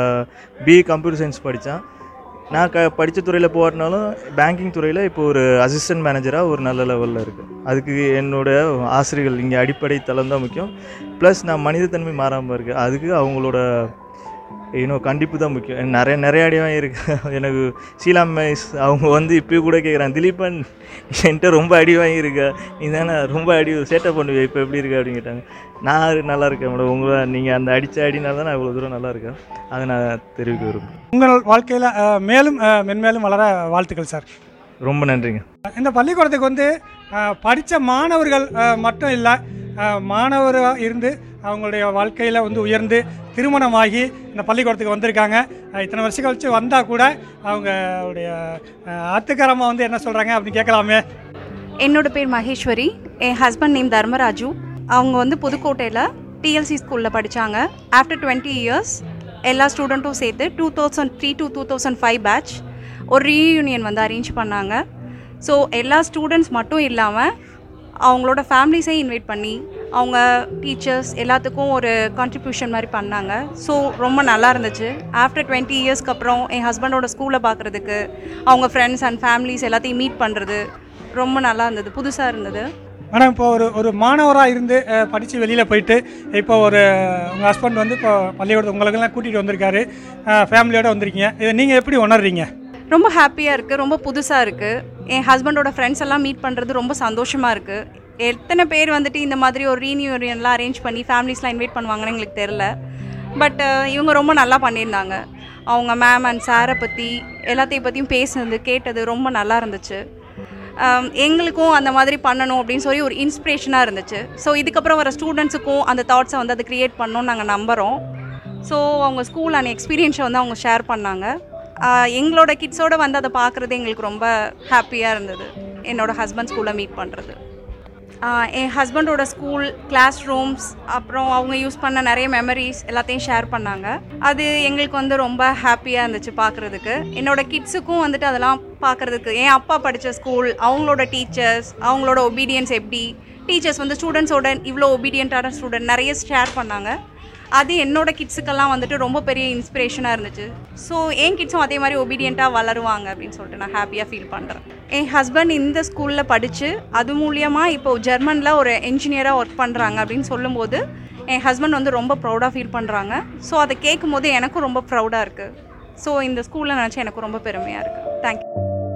பிஏ கம்ப்யூட்டர் சயின்ஸ் படித்தேன் நான் க படித்த துறையில் போகிறனாலும் பேங்கிங் துறையில் இப்போ ஒரு அசிஸ்டன்ட் மேனேஜராக ஒரு நல்ல லெவலில் இருக்குது அதுக்கு என்னோட ஆசிரியர்கள் இங்கே அடிப்படை தளம் தான் முக்கியம் ப்ளஸ் நான் மனிதத்தன்மை மாறாமல் இருக்குது அதுக்கு அவங்களோட இன்னும் கண்டிப்பு தான் முக்கியம் எனக்கு நிறைய நிறைய அடி வாங்கியிருக்கு எனக்கு ஷீலா மைஸ் அவங்க வந்து இப்பயும் கூட கேட்குறான் திலீபன் என்கிட்ட ரொம்ப அடி வாங்கியிருக்க நீ தானே ரொம்ப அடி சேட்டை பண்ணுவேன் இப்போ எப்படி இருக்க அப்படின்னு கேட்டாங்க நான் நல்லா இருக்கேன் மேடம் உங்களை நீங்கள் அந்த அடித்த அடினால தான் நான் இவ்வளோ தூரம் நல்லா இருக்கேன் அதை நான் தெரிவிக்க விரும்புகிறேன் உங்கள் வாழ்க்கையில் மேலும் அஹ், மென்மேலும் வளர வாழ்த்துக்கள் சார் ரொம்ப நன்றிங்க இந்த பள்ளிக்கூடத்துக்கு வந்து படித்த மாணவர்கள் அஹ், மட்டும் இல்லை மாணவராக இருந்து அவங்களுடைய வாழ்க்கையில் வந்து உயர்ந்து திருமணமாகி இந்த பள்ளிக்கூடத்துக்கு வந்திருக்காங்க அஹ், இத்தனை வருஷம் கழிச்சு வந்தால் கூட அவங்களுடைய ஆத்துக்காரமாக வந்து என்ன சொல்கிறாங்க அப்படின்னு கேட்கலாமே என்னோட பேர் மகேஸ்வரி என் ஹஸ்பண்ட் நேம் தர்மராஜு அவங்க வந்து புதுக்கோட்டையில் டிஎல்சி ஸ்கூலில் படித்தாங்க ஆஃப்டர் டுவெண்ட்டி இயர்ஸ் எல்லா ஸ்டூடெண்ட்டும் சேர்த்து two thousand three to two thousand five batch ஒரு ரீயூனியன் வந்து அரேஞ்ச் பண்ணாங்க ஸோ எல்லா ஸ்டூடெண்ட்ஸ் மட்டும் இல்லாமல் அவங்களோட ஃபேமிலிஸையும் இன்வைட் பண்ணி அவங்க டீச்சர்ஸ் எல்லாத்துக்கும் ஒரு கான்ட்ரிபியூஷன் மாதிரி பண்ணாங்க ஸோ ரொம்ப நல்லா இருந்துச்சு ஆஃப்டர் டுவெண்ட்டி இயர்ஸ்க்கு அப்புறம் என் ஹஸ்பண்டோட ஸ்கூலை பார்க்குறதுக்கு அவங்க ஃப்ரெண்ட்ஸ் அண்ட் ஃபேமிலிஸ் எல்லாத்தையும் மீட் பண்ணுறது ரொம்ப நல்லா இருந்தது புதுசாக இருந்தது மேடம் இப்போ ஒரு ஒரு மாணவராக இருந்து படித்து வெளியில் போயிட்டு இப்போ ஒரு உங்கள் ஹஸ்பண்ட் வந்து இப்போ பள்ளிக்கூடத்து உங்களுக்கெல்லாம் கூட்டிகிட்டு வந்திருக்காரு ஃபேமிலியோடு வந்திருக்கீங்க இதை நீங்கள் எப்படி உணர்றீங்க ரொம்ப ஹாப்பியாக இருக்குது ரொம்ப புதுசாக இருக்குது என் ஹஸ்பண்டோட ஃப்ரெண்ட்ஸ் எல்லாம் மீட் பண்ணுறது ரொம்ப சந்தோஷமாக இருக்குது எத்தனை பேர் வந்துட்டு இந்த மாதிரி ஒரு ரீனியூரியன்லாம் அரேஞ்ச் பண்ணி ஃபேமிலிஸ்லாம் இன்வைட் பண்ணுவாங்கன்னு எங்களுக்கு தெரில பட் இவங்க ரொம்ப நல்லா பண்ணியிருந்தாங்க அவங்க மேம் அண்ட் சாரை பற்றி எல்லாத்தையும் பற்றியும் பேசுனது கேட்டது ரொம்ப நல்லா இருந்துச்சு ஆம், எங்களுக்கும் அந்த மாதிரி பண்ணணும் அப்படின்னு சொல்லி ஒரு இன்ஸ்பிரேஷனாக இருந்துச்சு ஸோ இதுக்கப்புறம் வர ஸ்டூடெண்ட்ஸுக்கும் அந்த தாட்ஸை வந்து அதை க்ரியேட் பண்ணணும்னு நாங்கள் நம்புகிறோம் ஸோ அவங்க ஸ்கூல் அண்ட் எக்ஸ்பீரியன்ஸை வந்து அவங்க ஷேர் பண்ணாங்க ஆஹ் எங்களோட கிட்ஸோட வந்து அதை பார்க்குறது எங்களுக்கு ரொம்ப ஹாப்பியாக இருந்தது என்னோட ஹஸ்பண்ட் ஸ்கூலில் மீட் பண்ணுறது என் ஹஸ்பண்டோட ஸ்கூல் கிளாஸ் ரூம்ஸ் அப்புறம் அவங்க யூஸ் பண்ண நிறைய மெமரிஸ் எல்லாத்தையும் ஷேர் பண்ணாங்க அது எங்களுக்கு வந்து ரொம்ப ஹாப்பியாக இருந்துச்சு பார்க்குறதுக்கு என்னோட கிட்ஸுக்கும் வந்துட்டு அதெல்லாம் பார்க்குறதுக்கு என் அப்பா படித்த ஸ்கூல் அவங்களோட டீச்சர்ஸ் அவங்களோட ஒபீடியன்ஸ் எப்படி டீச்சர்ஸ் வந்து ஸ்டூடெண்ட்ஸோட இவ்வளோ ஒபீடியண்ட்டான ஸ்டூடெண்ட் நிறைய ஷேர் பண்ணாங்க அது என்னோட கிட்ஸுக்கெல்லாம் வந்துட்டு ரொம்ப பெரிய இன்ஸ்பிரேஷனாக இருந்துச்சு ஸோ என் கிட்ஸும் அதே மாதிரி ஒபீடியண்ட்டாக வளருவாங்க அப்படின்னு சொல்லிட்டு நான் ஹாப்பியாக ஃபீல் பண்ணுறேன் என் ஹஸ்பண்ட் இந்த ஸ்கூலில் படித்து அது மூலியமாக இப்போ ஜெர்மனில் ஒரு என்ஜினியராக ஒர்க் பண்ணுறாங்க அப்படின்னு சொல்லும்போது என் ஹஸ்பண்ட் வந்து ரொம்ப ப்ரௌடாக ஃபீல் பண்ணுறாங்க ஸோ அதை கேட்கும்போது எனக்கும் ரொம்ப ப்ரௌடாக இருக்குது ஸோ இந்த ஸ்கூலில் நினச்சி எனக்கு ரொம்ப பெருமையாக இருக்குது தேங்க்யூ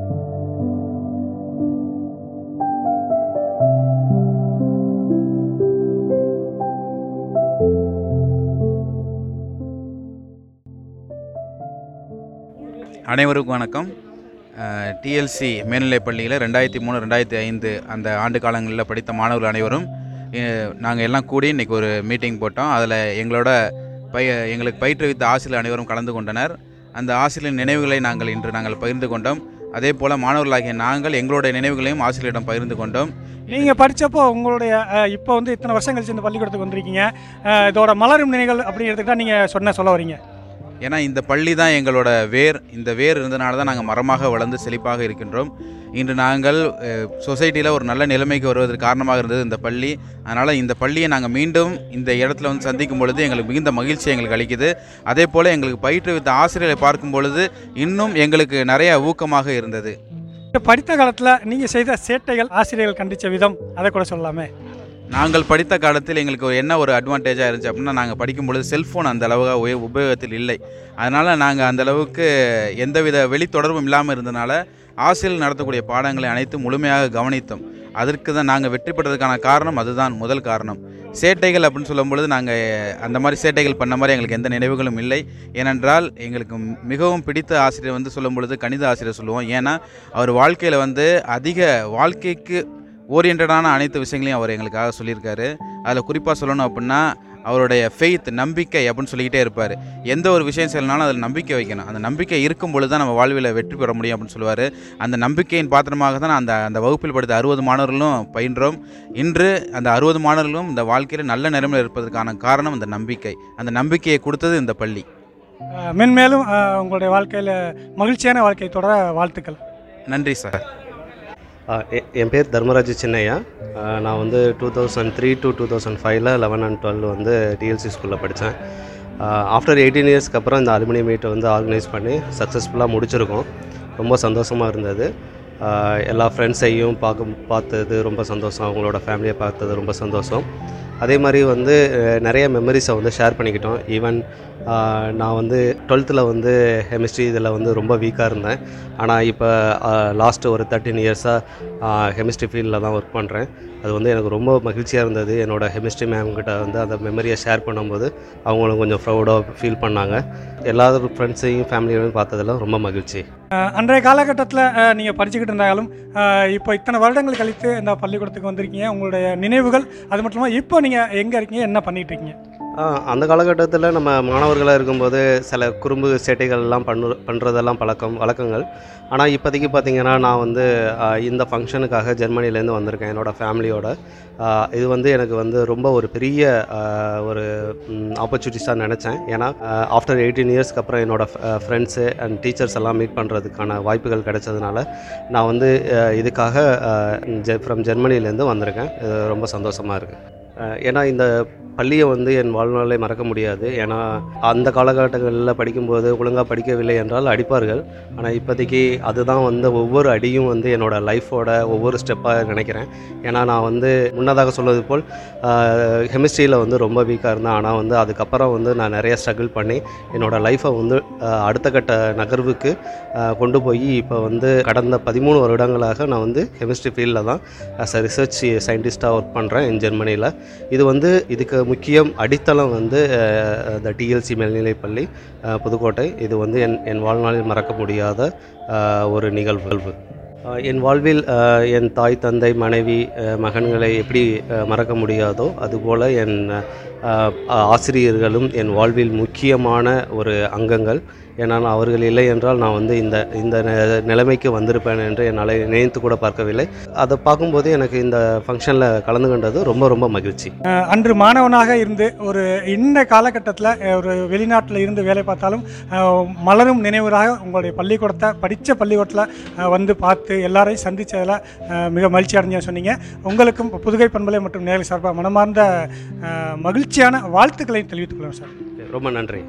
அனைவருக்கும் வணக்கம் டிஎல்சி மேல்நிலைப் பள்ளியில் ரெண்டாயிரத்தி மூணு ரெண்டாயிரத்தி ஐந்து அந்த ஆண்டு காலங்களில் படித்த மாணவர்கள் அனைவரும் நாங்கள் எல்லாம் கூடி இன்றைக்கி ஒரு மீட்டிங் போட்டோம் அதில் எங்களோட பய எங்களுக்கு பயிற்றுவித்த ஆசிரியர் அனைவரும் கலந்து கொண்டனர் அந்த ஆசிரியரின் நினைவுகளை நாங்கள் இன்று நாங்கள் பகிர்ந்து கொண்டோம் அதே போல் மாணவர்களாகிய நாங்கள் எங்களுடைய நினைவுகளையும் ஆசிரியரிடம் பகிர்ந்து கொண்டோம் நீங்கள் படித்தப்போ உங்களுடைய அஹ், இப்போ வந்து இத்தனை வருஷம் கழிச்சு இந்த பள்ளிக்கூடத்துக்கு வந்திருக்கீங்க அஹ், இதோட மலரும் நினைவுகள் அப்படின்னு எடுத்துக்கிட்டா நீங்கள் சொன்ன சொல்ல வரீங்க ஏன்னா இந்த பள்ளி தான் எங்களோட வேர் இந்த வேர் இருந்தனால தான் நாங்கள் மரமாக வளர்ந்து செழிப்பாக இருக்கின்றோம் இன்று நாங்கள் சொசைட்டியில் ஒரு நல்ல நிலைமைக்கு வருவதற்கு காரணமாக இருந்தது இந்த பள்ளி அதனால் இந்த பள்ளியை நாங்கள் மீண்டும் இந்த இடத்துல வந்து சந்திக்கும் பொழுது எங்களுக்கு மிகுந்த மகிழ்ச்சி எங்களுக்கு அளிக்குது அதே போல் எங்களுக்கு பயிற்றுவித்த ஆசிரியரை பார்க்கும் பொழுது இன்னும் எங்களுக்கு நிறைய ஊக்கமாக இருந்தது இப்ப படித்த காலத்தில் நீங்கள் செய்த சேட்டைகள் ஆசிரியர்கள் கண்டித்த விதம் அதை கூட சொல்லலாமே நாங்கள் படித்த காலத்தில் எங்களுக்கு ஒரு என்ன ஒரு அட்வான்டேஜாக இருந்துச்சு அப்படின்னா நாங்கள் படிக்கும்பொழுது செல்ஃபோன் அந்த அளவுக்கு உய- உபயோகத்தில் இல்லை அதனால் நாங்கள் அந்த அளவுக்கு எந்தவித வெளித்தொடர்பும் இல்லாமல் இருந்தனால ஆசிரியர்கள் நடத்தக்கூடிய பாடங்களை அனைத்தும் முழுமையாக கவனித்தோம் அதற்கு தான் நாங்கள் வெற்றி பெற்றதுக்கான காரணம் அதுதான் முதல் காரணம் சேட்டைகள் அப்படின்னு சொல்லும் பொழுது நாங்கள் அந்த மாதிரி சேட்டைகள் பண்ண மாதிரி எங்களுக்கு எந்த நினைவுகளும் இல்லை ஏனென்றால் எங்களுக்கு மிகவும் பிடித்த ஆசிரியர் வந்து சொல்லும் பொழுது கணித ஆசிரியர் சொல்லுவோம் ஏன்னா அவர் வாழ்க்கையில் வந்து அதிக வாழ்க்கைக்கு ஓரியன்டான அனைத்து விஷயங்களையும் அவர் எங்களுக்காக சொல்லியிருக்காரு அதில் குறிப்பாக சொல்லணும் அப்படின்னா அவருடைய ஃபெய்த் நம்பிக்கை அப்படின்னு சொல்லிக்கிட்டே இருப்பார் எந்த ஒரு விஷயம் செய்யலனாலும் அதில் நம்பிக்கை வைக்கணும் அந்த நம்பிக்கை இருக்கும் பொழுது தான் நம்ம வாழ்வில் வெற்றி பெற முடியும் அப்படின்னு சொல்லுவார் அந்த நம்பிக்கையின் பாத்திரமாக தான் அந்த அந்த வகுப்பில் படித்த அறுபது மாணவர்களும் பயின்றோம் இன்று அந்த அறுபது மாணவர்களும் இந்த வாழ்க்கையில் நல்ல நிலைமையில் இருப்பதற்கான காரணம் அந்த நம்பிக்கை அந்த நம்பிக்கையை கொடுத்தது இந்த பள்ளி அஹ், மென்மேலும் அஹ், உங்களுடைய வாழ்க்கையில் மகிழ்ச்சியான வாழ்க்கை தொடர வாழ்த்துக்கள் நன்றி சார் ஆ, எ- என் பேர் தர்மராஜ் சின்னையா ஆ, நான் வந்து two thousand three to two thousand ஃபைவ்ல லெவன் அண்ட் டுவெல் வந்து டிஎல்சி ஸ்கூலில் படித்தேன் ஆஃப்டர் எயிட்டீன் இயர்ஸ்க்கு அப்புறம் இந்த அலுமினிய மீட்டை வந்து ஆர்கனைஸ் பண்ணி சக்ஸஸ்ஃபுல்லாக முடிச்சிருக்கோம் ரொம்ப சந்தோஷமாக இருந்தது ஆ, எல்லா ஃப்ரெண்ட்ஸையும் பார்க்க பார்த்தது ரொம்ப சந்தோஷம் அவங்களோட ஃபேமிலியை பார்த்தது ரொம்ப சந்தோஷம் அதே மாதிரி வந்து அஹ், நிறைய மெமரிஸை வந்து ஷேர் பண்ணிக்கிட்டோம் ஈவன் நான் வந்து டுவெல்த்தில் வந்து கெமிஸ்ட்ரி இதில் வந்து ரொம்ப வீக்காக இருந்தேன் ஆனால் இப்போ லாஸ்ட்டு ஒரு தேர்ட்டின் இயர்ஸாக கெமிஸ்ட்ரி ஃபீல்டில் தான் ஒர்க் பண்ணுறேன் அது வந்து எனக்கு ரொம்ப மகிழ்ச்சியாக இருந்தது என்னோடய கெமிஸ்ட்ரி மேம் கிட்ட வந்து அந்த மெமரியை ஷேர் பண்ணும்போது அவங்களும் கொஞ்சம் ப்ரௌடாக ஃபீல் பண்ணாங்க எல்லா ஃப்ரெண்ட்ஸையும் ஃபேமிலியோடையும் பார்த்ததெல்லாம் ரொம்ப மகிழ்ச்சி அஹ், அன்றைய காலகட்டத்தில் நீங்கள் படிச்சுக்கிட்டு இருந்தாலும் அஹ், இப்போ இத்தனை வருடங்கள் கழித்து இந்த பள்ளிக்கூடத்துக்கு வந்திருக்கீங்க உங்களுடைய நினைவுகள் அது மட்டும் இல்லாமல் இப்போ நீங்கள் எங்கே இருக்கீங்க என்ன பண்ணிட்டு இருக்கீங்க ஆ, அந்த காலகட்டத்தில் நம்ம மாணவர்களாக இருக்கும்போது சில குறும்பு சேட்டைகள் எல்லாம் பண்ணு பண்ணுறதெல்லாம் பழக்கம் வழக்கங்கள் ஆனால் இப்போதைக்கு பார்த்தீங்கன்னா நான் வந்து ஆ, இந்த ஃபங்க்ஷனுக்காக ஜெர்மனிலேருந்து வந்திருக்கேன் என்னோடய ஃபேமிலியோட ஆ, இது வந்து எனக்கு வந்து ரொம்ப ஒரு பெரிய ஆ, ஒரு ஆப்பர்ச்சுனிட்டிஸாக நினச்சேன் ஏன்னா ஆஃப்டர் எயிட்டீன் இயர்ஸ்க்கு அப்புறம் என்னோடய ஃப்ரெண்ட்ஸு அண்ட் டீச்சர்ஸ் எல்லாம் மீட் பண்ணுறதுக்கான வாய்ப்புகள் கிடைச்சதுனால நான் வந்து ஆ, இதுக்காக ஃப்ரம் ஜெர்மனிலேருந்து வந்திருக்கேன் இது ரொம்ப சந்தோஷமாக இருக்குது ஏன்னா இந்த பள்ளியை வந்து என் வாழ்நாளே மறக்க முடியாது ஏன்னா அந்த காலகட்டங்களில் படிக்கும்போது ஒழுங்காக படிக்கவில்லை என்றால் அடிப்பார்கள் ஆனால் இப்போதைக்கு அதுதான் வந்து ஒவ்வொரு அடியும் வந்து என்னோடய லைஃபோட ஒவ்வொரு ஸ்டெப்பாக நினைக்கிறேன் ஏன்னா நான் வந்து முன்னதாக சொல்வது போல் கெமிஸ்ட்ரியில் வந்து ரொம்ப வீக்காக இருந்தேன் ஆனால் வந்து அதுக்கப்புறம் வந்து நான் நிறைய ஸ்ட்ரகிள் பண்ணி என்னோடய லைஃப்பை வந்து ஆஹ், அடுத்த கட்ட நகர்வுக்கு ஆஹ், கொண்டு போய் இப்போ வந்து கடந்த பதிமூணு வருடங்களாக நான் வந்து கெமிஸ்ட்ரி ஃபீல்டில் தான் ஆஸ் அ ரிசர்ச் சயின்டிஸ்ட்டாக ஒர்க் பண்ணுறேன் இன் ஜெர்மனியில் இது வந்து இதுக்கு முக்கியம் அடித்தளம் வந்து த டிஎல்சி மேல்நிலைப்பள்ளி அஹ், புதுக்கோட்டை இது வந்து என் என் வாழ்நாளில் மறக்க முடியாத அஹ், ஒரு நிகழ்வு அஹ், என் வாழ்வில் அஹ், என் தாய் தந்தை மனைவி அஹ், மகன்களை எப்படி அஹ், மறக்க முடியாதோ அதுபோல் என் அஹ், ஆசிரியர்களும் என் வாழ்வில் முக்கியமான ஒரு அங்கங்கள் ஏன்னா நான் அவர்கள் இல்லை என்றால் நான் வந்து இந்த இந்த நெ- நிலைமைக்கு வந்திருப்பேன் என்று என்னால் நினைத்து கூட பார்க்கவில்லை அதை பார்க்கும்போது எனக்கு இந்த ஃபங்க்ஷனில் கலந்து கொண்டது ரொம்ப ரொம்ப மகிழ்ச்சி அஹ், அன்று மாணவனாக இருந்து ஒரு இந்த காலகட்டத்தில் ஒரு வெளிநாட்டில் இருந்து வேலை பார்த்தாலும் அஹ், மலரும் நினைவுகளாக உங்களுடைய பள்ளிக்கூடத்தை படித்த பள்ளிக்கூடத்தில் வந்து பார்த்து எல்லாரையும் சந்தித்ததில் மிக மகிழ்ச்சி அடைஞ்ச சொன்னீங்க உங்களுக்கும் புதுகை பண்பலை மற்றும் நேரில் சார்பாக மனமார்ந்த அஹ், மகிழ்ச்சியான வாழ்த்துக்களை தெரிவித்துக் கொள்கிறேன் சார் ரொம்ப நன்றி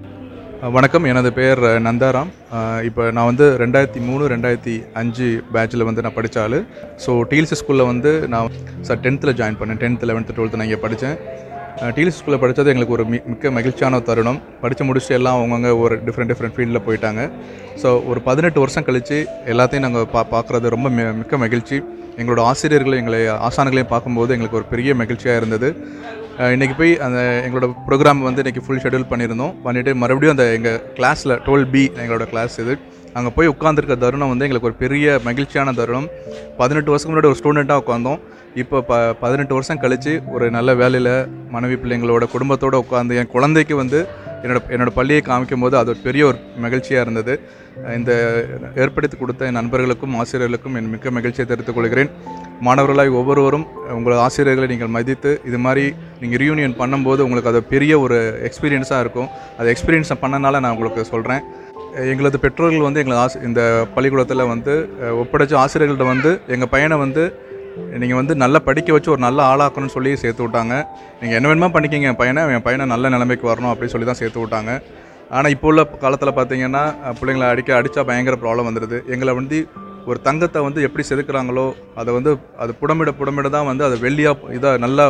வணக்கம் எனது பெயர் நந்தாராம் இப்போ நான் வந்து ரெண்டாயிரத்தி மூணு ரெண்டாயிரத்தி அஞ்சு பேட்சில் வந்து நான் படித்தாள் ஸோ டிஎல்சி ஸ்கூலில் வந்து நான் சார் டென்த்தில் ஜாயின் பண்ணேன் டென்த் லெவன்த்து டுவெல்த்து நான் இங்கே படித்தேன் டிஎல்சி ஸ்கூலில் படித்தது எங்களுக்கு ஒரு மி மிக்க மகிழ்ச்சியான ஒரு தருணம் படித்து முடிச்சுட்டு எல்லாம் அவங்கவுங்க ஒரு டிஃப்ரெண்ட் டிஃப்ரெண்ட் ஃபீல்டில் போயிட்டாங்க ஸோ ஒரு பதினெட்டு வருஷம் கழித்து எல்லாத்தையும் நாங்கள் பா பார்க்குறது ரொம்ப மி- மிக்க மகிழ்ச்சி எங்களோட ஆசிரியர்களை எங்களை ஆசான்களையும் பார்க்கும்போது எங்களுக்கு ஒரு பெரிய மகிழ்ச்சியாக இருந்தது அஹ் இன்னைக்கு போய் அந்த எங்களோட ப்ரோக்ராம் வந்து இன்றைக்கி ஃபுல் ஷெட்யூல் பண்ணியிருந்தோம் பண்ணிவிட்டு மறுபடியும் அந்த எங்கள் கிளாஸில் டுவெல் பி எங்களோட கிளாஸ் இது அங்கே போய் உட்காந்துருக்க தருணம் வந்து எங்களுக்கு ஒரு பெரிய மகிழ்ச்சியான தருணம் பதினெட்டு வருஷத்துக்கு முன்னாடி ஒரு ஸ்டூடெண்ட்டாக உட்காந்தோம் இப்போ ப பதினெட்டு வருஷம் கழித்து ஒரு நல்ல வேலையில் மனைவி பிள்ளைங்களோட குடும்பத்தோடு உட்காந்து என் குழந்தைக்கு வந்து என்னோட என்னோட பள்ளியை காமிக்கும் போது அது ஒரு பெரிய ஒரு மகிழ்ச்சியாக இருந்தது இந்த ஏற்படுத்தி கொடுத்த என் நண்பர்களுக்கும் ஆசிரியர்களுக்கும் என் மிக்க மகிழ்ச்சியை தெரிவித்துக் கொள்கிறேன் மாணவர்களாய் ஒவ்வொருவரும் உங்கள் ஆசிரியர்களை நீங்கள் மதித்து இது மாதிரி நீங்கள் ரியூனியன் பண்ணும்போது உங்களுக்கு அது பெரிய ஒரு எக்ஸ்பீரியன்ஸாக இருக்கும் அது எக்ஸ்பீரியன்ஸை பண்ணனால நான் உங்களுக்கு சொல்கிறேன் எங்களது பெற்றோர்கள் வந்து எங்களை ஆசி இந்த பள்ளிக்கூடத்தில் வந்து அஹ், ஒப்படைச்ச ஆசிரியர்கள்ட்ட வந்து எங்கள் பையனை வந்து நீங்கள் வந்து நல்லா படிக்க வச்சு ஒரு நல்ல ஆளாக்கணும்னு சொல்லி சேர்த்து விட்டாங்க நீங்கள் என்ன வேணுமா பண்ணிக்கிங்க என் பையனை என் பையனை நல்ல நிலைமைக்கு வரணும் அப்படின்னு சொல்லி தான் சேர்த்து விட்டாங்க ஆனால் இப்போ உள்ள காலத்தில் பார்த்தீங்கன்னா அஹ், பிள்ளைங்களை அடிக்க அடித்தா பயங்கர ப்ராப்ளம் வந்துடுது எங்களை வந்து ஒரு தங்கத்தை வந்து எப்படி செதுக்குறாங்களோ அதை வந்து அது புடமிட புடமிட தான் வந்து அதை வெள்ளியாக இதாக நல்லா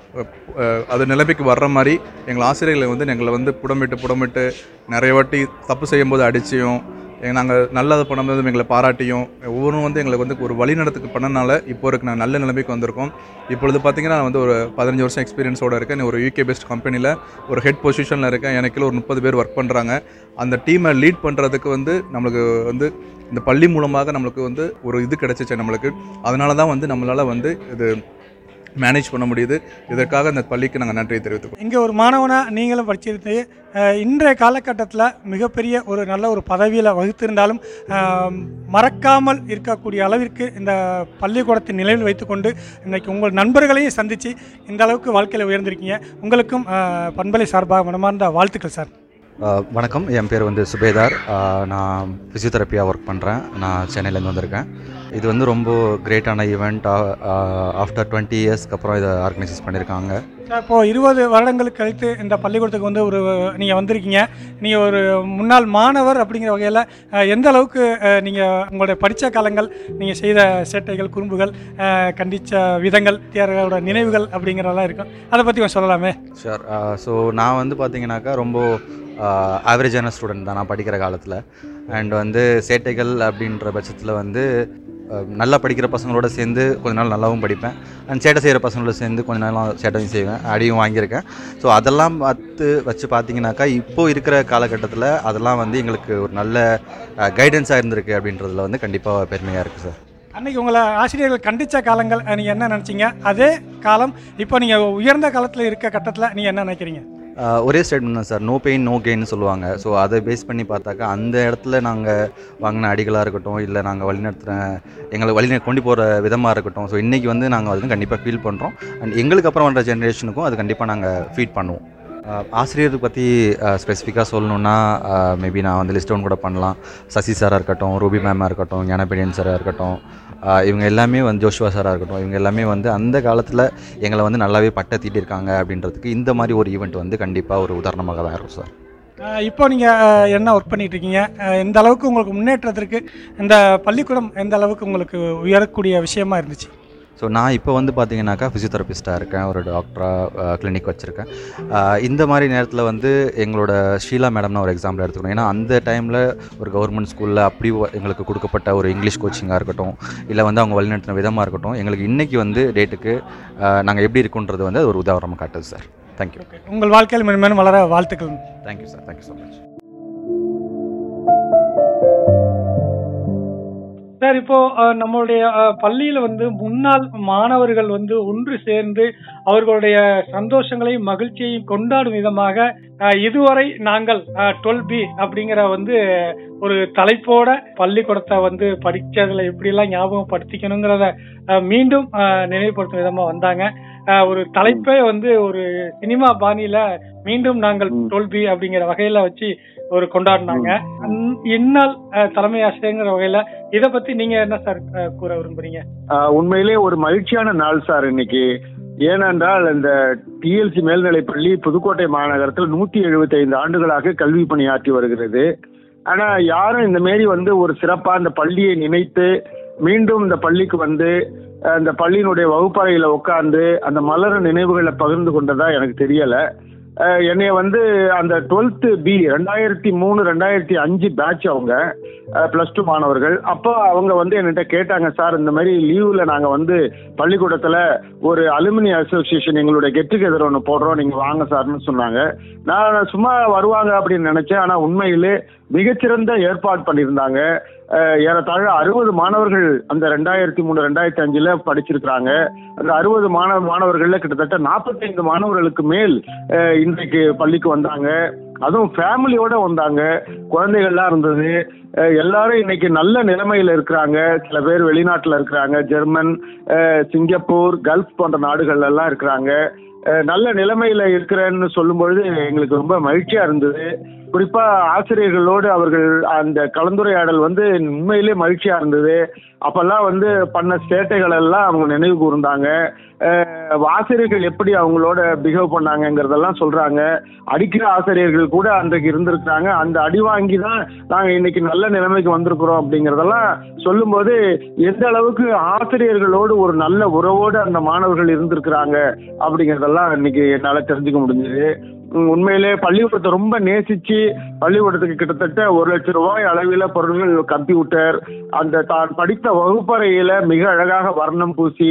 அஹ், அது நிலைமைக்கு வர்ற மாதிரி எங்கள் ஆசிரியர்களை வந்து எங்களை வந்து புடமிட்டு புடமிட்டு நிறைய வாட்டி தப்பு செய்யும்போது அடிச்சியும் நாங்கள் நல்லது பண்ணும்போது எங்களை பாராட்டியும் ஒவ்வொன்றும் வந்து எங்களுக்கு வந்து ஒரு வழிநடத்துக்கு பண்ணனால இப்போ இருக்கு நான் நல்ல நிலைமைக்கு வந்திருக்கோம் இப்பொழுது பார்த்தீங்கன்னா நான் வந்து ஒரு பதினஞ்சு வருஷம் எக்ஸ்பீரியன்ஸோட இருக்கேன் நான் ஒரு யூகே பெஸ்ட் கம்பெனியில் ஒரு ஹெட் பொசிஷனில் இருக்கேன் எனக்கு கீழ ஒரு முப்பது பேர் ஒர்க் பண்ணுறாங்க அந்த டீமை லீட் பண்ணுறதுக்கு வந்து நம்மளுக்கு வந்து இந்த பள்ளி மூலமாக நம்மளுக்கு வந்து ஒரு இது கிடச்சிச்சு நம்மளுக்கு அதனால தான் வந்து நம்மளால் வந்து இது மேனேஜ் பண்ண முடியுது இதற்காக இந்த பள்ளிக்கு நாங்கள் நன்றியை தெரிவித்துக்கோம் இங்கே ஒரு மாணவனாக நீங்களும் படிச்சிருந்து அஹ், இன்றைய காலகட்டத்தில் மிகப்பெரிய ஒரு நல்ல ஒரு பதவியில் வகுத்திருந்தாலும் அஹ், மறக்காமல் இருக்கக்கூடிய அளவிற்கு இந்த பள்ளிக்கூடத்தை நிலையில் வைத்துக்கொண்டு இன்றைக்கி உங்கள் நண்பர்களையும் சந்தித்து இந்த அளவுக்கு வாழ்க்கையில் உயர்ந்திருக்கீங்க உங்களுக்கும் அஹ், பண்பலை சார்பாக மனமார்ந்த வாழ்த்துக்கள் சார் ஆஹ் வணக்கம் என் பேர் வந்து சுபேதார் ஆஹ் நான் ஃபிசியோதெரப்பியாக ஒர்க் பண்ணுறேன் நான் சென்னையிலேருந்து வந்திருக்கேன் இது வந்து ரொம்ப கிரேட்டான ஈவெண்ட் ஆஃப்டர் டுவெண்ட்டி இயர்ஸ்க்கு அப்புறம் இதை ஆர்கனைஸ் பண்ணியிருக்காங்க சார் இப்போது இருபது வருடங்களுக்கு கழித்து இந்த பள்ளிக்கூடத்துக்கு வந்து ஒரு நீங்கள் வந்திருக்கீங்க நீங்கள் ஒரு முன்னாள் மாணவர் அப்படிங்கிற வகையில் அஹ், எந்த அளவுக்கு நீங்கள் உங்களுடைய படித்த காலங்கள் நீங்கள் செய்த சேட்டைகள் குறும்புகள் கண்டித்த விதங்கள் தியாரோட நினைவுகள் அப்படிங்கிறதெல்லாம் இருக்கும் அதை பற்றி கொஞ்சம் சொல்லலாமே ஷூர் ஸோ நான் வந்து பார்த்தீங்கன்னாக்கா ரொம்ப ஆவரேஜான ஸ்டூடெண்ட் தான் நான் படிக்கிற காலத்தில் அண்ட் வந்து சேட்டைகள் அப்படின்ற பட்சத்தில் வந்து ஆஹ் நல்லா படிக்கிற பசங்களோட சேர்ந்து கொஞ்ச நாள் நல்லாவும் படிப்பேன் அண்ட் சேட்டை செய்கிற பசங்களோட சேர்ந்து கொஞ்ச நாள் சேட்டையும் செய்வேன் அடியும் வாங்கியிருக்கேன் ஸோ அதெல்லாம் பார்த்து வச்சு பார்த்தீங்கன்னாக்கா இப்போ இருக்கிற காலகட்டத்தில் அதெல்லாம் வந்து எங்களுக்கு ஒரு நல்ல கைடன்ஸாக இருந்திருக்கு அப்படின்றதுல வந்து கண்டிப்பாக பெருமையாக இருக்குது சார் அன்னைக்கு உங்களை ஆசிரியர்கள் கண்டித்த காலங்கள் நீங்கள் என்ன நினச்சிங்க அதே காலம் இப்போ நீங்கள் உயர்ந்த காலத்தில் இருக்க கட்டத்தில் நீங்கள் என்ன நினைக்கிறீங்க ஆஹ் ஒரே ஸ்டேட்மெண்ட் தான் சார் நோ பெயின் நோ கெயின்னு சொல்லுவாங்க ஸோ அதை பேஸ் பண்ணி பார்த்தாக்கா அந்த இடத்துல நாங்கள் வாங்கின அடிகளாக இருக்கட்டும் இல்லை நாங்கள் வழிநடத்துகிற எங்களை வழி கொண்டு போகிற விதமாக இருக்கட்டும் ஸோ இன்றைக்கி வந்து நாங்கள் வந்து கண்டிப்பாக ஃபீல் பண்ணுறோம் அண்ட் எங்களுக்கு அப்புறம் வர ஜென்ரேஷனுக்கும் அது கண்டிப்பாக நாங்கள் ஃபீட் பண்ணுவோம் ஆஹ் ஆசிரியர் பற்றி ஸ்பெசிஃபிக்காக சொல்லணுன்னா மேபி நான் வந்து லிஸ்ட் ஒன் கூட பண்ணலாம் சசி சாராக இருக்கட்டும் ரூபி மேமாக இருக்கட்டும் ஞானபெடியன் சாராக இருக்கட்டும் ஆஹ் இவங்க எல்லாமே வந்து ஜோஷுவா சாராக இருக்கட்டும் இவங்க எல்லாமே வந்து அந்த காலத்தில் எங்களை வந்து நல்லாவே பட்ட தீட்டியிருக்காங்க அப்படின்றதுக்கு இந்த மாதிரி ஒரு ஈவெண்ட் வந்து கண்டிப்பாக ஒரு உதாரணமாக தான் இருக்கும் சார் அஹ் இப்போ நீங்கள் என்ன ஒர்க் பண்ணிட்டு இருக்கீங்க அஹ் எந்த அளவுக்கு உங்களுக்கு முன்னேற்றத்திற்கு இந்த பள்ளிக்கூடம் எந்த அளவுக்கு உங்களுக்கு உயரக்கூடிய விஷயமா இருந்துச்சு ஸோ நான் இப்போ வந்து பார்த்தீங்கன்னாக்கா ஃபிசியோதெரபிஸ்ட்டாக இருக்கேன் ஒரு டாக்டராக கிளினிக் வச்சுருக்கேன் ஆஹ் இந்த மாதிரி நேரத்தில் வந்து எங்களோட ஷீலா மேடம்னு ஒரு எக்ஸாம்பிள் எடுத்துக்கணும் ஏன்னா அந்த டைமில் ஒரு கவர்மெண்ட் ஸ்கூலில் அப்படி ஒ- எங்களுக்கு கொடுக்கப்பட்ட ஒரு இங்கிலீஷ் கோச்சிங்காக இருக்கட்டும் இல்லை வந்து அவங்க வழிநடத்தின விதமாக இருக்கட்டும் எங்களுக்கு இன்றைக்கி வந்து டேட்டுக்கு நாங்கள் எப்படி இருக்குன்றது வந்து அது ஒரு உதாரணமாக காட்டுது சார் தேங்க்யூ உங்கள் வாழ்க்கையில் மென்மேலும் வளர வாழ்த்துக்கள் thank you sir thank you so much sir இப்போ அஹ், நம்மளுடைய அஹ், பள்ளியில வந்து முன்னாள் மாணவர்கள் வந்து ஒன்று சேர்ந்து அவர்களுடைய சந்தோஷங்களையும் மகிழ்ச்சியையும் கொண்டாடும் விதமாக அஹ், இதுவரை நாங்கள் டுவெல் பி அப்படிங்கிற வந்து ஒரு தலைப்போட பள்ளிக்கூடத்தை வந்து படிச்சதுல எப்படியெல்லாம் ஞாபகப்படுத்திக்கணுங்கிறத அஹ், மீண்டும் அஹ், நினைவுபடுத்தும் விதமா வந்தாங்க அஹ், ஒரு தலைப்பே வந்து ஒரு சினிமா பாணியில மீண்டும் நாங்கள் டுவெல் பி அப்படிங்கிற வகையில வச்சு ஒரு கொண்டாடினாங்க அந்- இந்நாள் அஹ், தலைமை ஆசிரியங்கிற வகையில இத பத்தி நீங்க என்ன சார் அஹ், கூற விரும்புறீங்க ஆஹ் உண்மையிலே ஒரு மகிழ்ச்சியான நாள் சார் இன்னைக்கு ஏனென்றால் இந்த டிஎல்சி மேல்நிலைப்பள்ளி புதுக்கோட்டை மாநகரத்தில் நூத்தி எழுபத்தி ஐந்து ஆண்டுகளாக கல்வி பணியாற்றி வருகிறது ஆனா யாரும் இந்த மாரி வந்து ஒரு சிறப்பா இந்த பள்ளியை நினைத்து மீண்டும் இந்த பள்ளிக்கு வந்து அஹ், இந்த பள்ளியினுடைய வகுப்பறையில உட்கார்ந்து அந்த மலர நினைவுகளை பகிர்ந்து கொண்டதா எனக்கு தெரியல அஹ், என்னைய வந்து அந்த டுவெல்த்து பி ரெண்டாயிரத்தி மூணு ரெண்டாயிரத்தி அஞ்சு பேட்ச் அவங்க ப்ளஸ் டூ மாணவர்கள் அப்போ அவங்க வந்து என்கிட்ட கேட்டாங்க சார் இந்த மாதிரி லீவில் நாங்கள் வந்து பள்ளிக்கூடத்தில் ஒரு அலுமினி அசோசியேஷன் எங்களுடைய கெட் டுகெதர் ஒன்று போடுறோம் நீங்கள் வாங்க சார்னு சொன்னாங்க நான் சும்மா வருவாங்க அப்படின்னு நினச்சேன் ஆனால் உண்மையிலே மிகச்சிறந்த ஏற்பாடு பண்ணியிருந்தாங்க அஹ், ஏறத்தாழ அறுபது மாணவர்கள் அந்த ரெண்டாயிரத்தி மூணு ரெண்டாயிரத்தி அஞ்சுல படிச்சிருக்கிறாங்க அந்த அறுபது மாணவ மாணவர்கள்ல கிட்டத்தட்ட நாற்பத்தைந்து மாணவர்களுக்கு மேல் அஹ், இன்றைக்கு பள்ளிக்கு வந்தாங்க அதுவும் ஃபேமிலியோட வந்தாங்க குழந்தைகள்லாம் இருந்தது அஹ் எல்லாரும் இன்னைக்கு நல்ல நிலைமையில இருக்கிறாங்க சில பேர் வெளிநாட்டில் இருக்கிறாங்க ஜெர்மன் அஹ் சிங்கப்பூர் கல்ஃப் போன்ற நாடுகள்ல எல்லாம் இருக்கிறாங்க அஹ் நல்ல நிலைமையில இருக்கிறேன்னு சொல்லும்பொழுது எங்களுக்கு ரொம்ப மகிழ்ச்சியா இருந்தது குறிப்பா ஆசிரியர்களோடு அவர்கள் அந்த கலந்துரையாடல் வந்து உண்மையிலே மகிழ்ச்சியா இருந்தது அப்பெல்லாம் வந்து பண்ண சேட்டைகள் எல்லாம் அவங்க நினைவு கூர்ந்தாங்க அஹ் ஆசிரியர்கள் எப்படி அவங்களோட பிஹேவ் பண்ணாங்கங்கிறதெல்லாம் சொல்றாங்க அடிக்கிற ஆசிரியர்கள் கூட அன்றைக்கு இருந்திருக்கிறாங்க அந்த அடி வாங்கி தான் நாங்க இன்னைக்கு நல்ல நிலைமைக்கு வந்திருக்கிறோம் அப்படிங்கறதெல்லாம் சொல்லும்போது எந்த அளவுக்கு ஆசிரியர்களோடு ஒரு நல்ல உறவோடு அந்த மாணவர்கள் இருந்திருக்கிறாங்க அப்படிங்கறதெல்லாம் இன்னைக்கு என்னால தெரிஞ்சுக்க முடிஞ்சது உம் உண்மையிலே பள்ளிக்கூடத்தை ரொம்ப நேசிச்சு பள்ளிக்கூடத்துக்கு கிட்டத்தட்ட ஒரு லட்சம் ரூபாய் அளவில் பொருட்கள் கம்ப்யூட்டர் அந்த தான் படித்த வகுப்பறையில மிக அழகாக வர்ணம் பூசி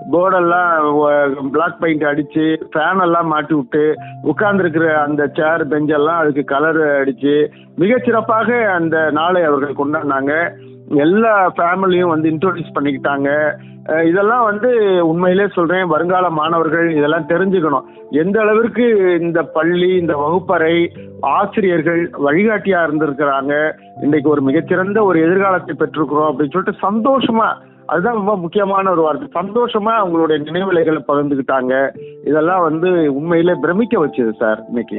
போர்டெல்லாம் பிளாக் பெயிண்ட் அடிச்சு ஃபேன் எல்லாம் மாட்டி விட்டு உட்கார்ந்துருக்கிற அந்த சேர் பெஞ்செல்லாம் அதுக்கு கலர் அடிச்சு மிகச் சிறப்பாக அந்த நாளை அவர்கள் கொண்டாடினாங்க எல்லா ஃபேமிலியும் வந்து இன்ட்ரோடியூஸ் பண்ணிக்கிட்டாங்க அஹ் இதெல்லாம் வந்து உண்மையிலே சொல்றேன் வருங்கால மாணவர்கள் இதெல்லாம் தெரிஞ்சுக்கணும் எந்த அளவிற்கு இந்த பள்ளி இந்த வகுப்பறை ஆசிரியர்கள் வழிகாட்டியா இருந்திருக்கிறாங்க இன்னைக்கு ஒரு மிகச்சிறந்த ஒரு எதிர்காலத்தை பெற்றிருக்கிறோம் அப்படின்னு சொல்லிட்டு சந்தோஷமா அதுதான் ரொம்ப முக்கியமான ஒரு வார்த்தை சந்தோஷமா அவங்களுடைய நினைவுலைகளை பகிர்ந்துக்கிட்டாங்க இதெல்லாம் வந்து உண்மையிலே பிரமிக்க வச்சது சார் இன்னைக்கு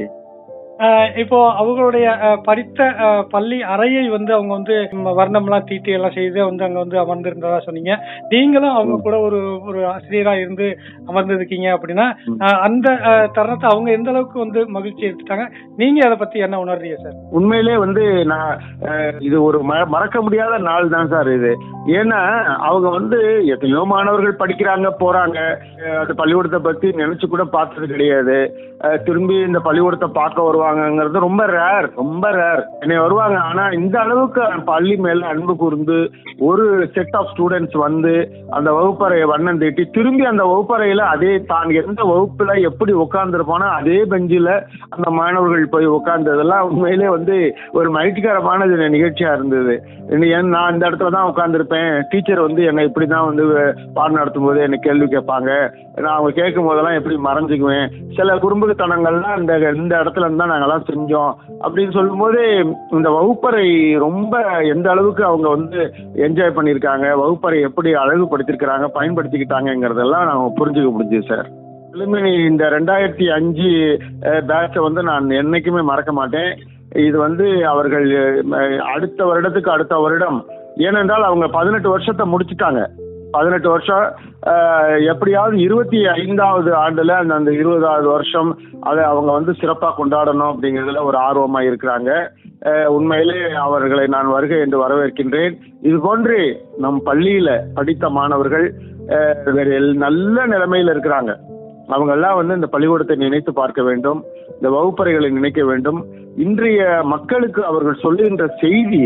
ஆஹ் இப்போ அவங்களுடைய ஆஹ் படித்த ஆஹ் பள்ளி அறையை வந்து அவங்க வந்து ம், வர்ணம்லாம் தீட்டி எல்லாம் செய்து வந்து அங்க வந்து அமர்ந்திருந்ததா சொன்னீங்க நீங்களும் அவங்க கூட ஒரு ஒரு ஆசிரியரா இருந்து அமர்ந்திருக்கீங்க அப்படின்னா ஆஹ் அந்த ஆஹ் தருணத்தை அவங்க எந்த அளவுக்கு வந்து மகிழ்ச்சி எடுத்துட்டாங்க நீங்க அதை பத்தி என்ன உணர்றீங்க சார் உண்மையிலே வந்து நான் அஹ், இது ஒரு ம- மறக்க முடியாத நாள் தான் சார் இது ஏன்னா அவங்க வந்து எத்தனையோ மாணவர்கள் படிக்கிறாங்க போறாங்க அஹ், அந்த பள்ளிக்கூடத்தை பத்தி நினைச்சு கூட பார்த்தது கிடையாது அஹ், திரும்பி இந்த பள்ளிக்கூடத்தை பார்க்க வருவாங்கங்கிறது ரொம்ப ரேர் ரொம்ப ரேர் என்னை வருவாங்க ஆனா இந்த அளவுக்கு பள்ளி மேல அன்பு கூர்ந்து ஒரு செட் ஆஃப் ஸ்டூடெண்ட்ஸ் வந்து அந்த வகுப்பறையை வண்ணம் தீட்டி திரும்பி அந்த வகுப்பறையில அதே தான் எந்த வகுப்புல எப்படி உட்கார்ந்துருப்பானோ அதே பெஞ்சில அந்த மாணவர்கள் போய் உட்கார்ந்ததெல்லாம் உண்மையிலே வந்து ஒரு மகிழ்ச்சிகரமான இது நிகழ்ச்சியா இருந்தது இன்னும் ஏன் நான் இந்த இடத்துல தான் உட்கார்ந்துருப்பேன் டீச்சர் வந்து என்னை இப்படி தான் வந்து பாடம் நடத்தும் போது என்னை கேள்வி கேட்பாங்க நான் அவங்க கேட்கும் போதெல்லாம் எப்படி மறைஞ்சுக்குவேன் சில குறும்புத்தனங்கள்லாம் இந்த இந்த இடத்துல இருந்து தான் நாங்கெல்லாம் செஞ்சோம் அப்படின்னு சொல்லும்போது இந்த வகுப்பறை ரொம்ப எந்த அளவுக்கு அவங்க வந்து என்ஜாய் பண்ணியிருக்காங்க வகுப்பறை எப்படி அழகுபடுத்தியிருக்கிறாங்க பயன்படுத்திக்கிட்டாங்கங்கிறதெல்லாம் நான் புரிஞ்சுக்க முடிஞ்சுது சார் பிலிமினி இந்த ரெண்டாயிரத்தி அஞ்சு பேட்சை வந்து நான் என்னைக்குமே மறக்க மாட்டேன் இது வந்து அவர்கள் அஹ், அடுத்த வருடத்துக்கு அடுத்த வருடம் ஏனென்றால் அவங்க பதினெட்டு வருஷத்தை முடிச்சிட்டாங்க பதினெட்டு வருஷம் அஹ், எப்படியாவது இருபத்தி ஐந்தாவது ஆண்டுல அந்த அந்த இருபதாவது வருஷம் அதை அவங்க வந்து சிறப்பாக கொண்டாடணும் அப்படிங்கிறதுல ஒரு ஆர்வமா இருக்கிறாங்க அஹ், உண்மையிலே அவர்களை நான் வருகை என்று வரவேற்கின்றேன் இது போன்று நம் பள்ளியில படித்த மாணவர்கள் அஹ், வேற எல்- நல்ல நிலைமையில இருக்கிறாங்க அவங்க எல்லாம் வந்து இந்த பள்ளிக்கூடத்தை நினைத்து பார்க்க வேண்டும் இந்த வகுப்பறைகளை நினைக்க வேண்டும் இன்றைய மக்களுக்கு அவர்கள் சொல்லுகின்ற செய்தி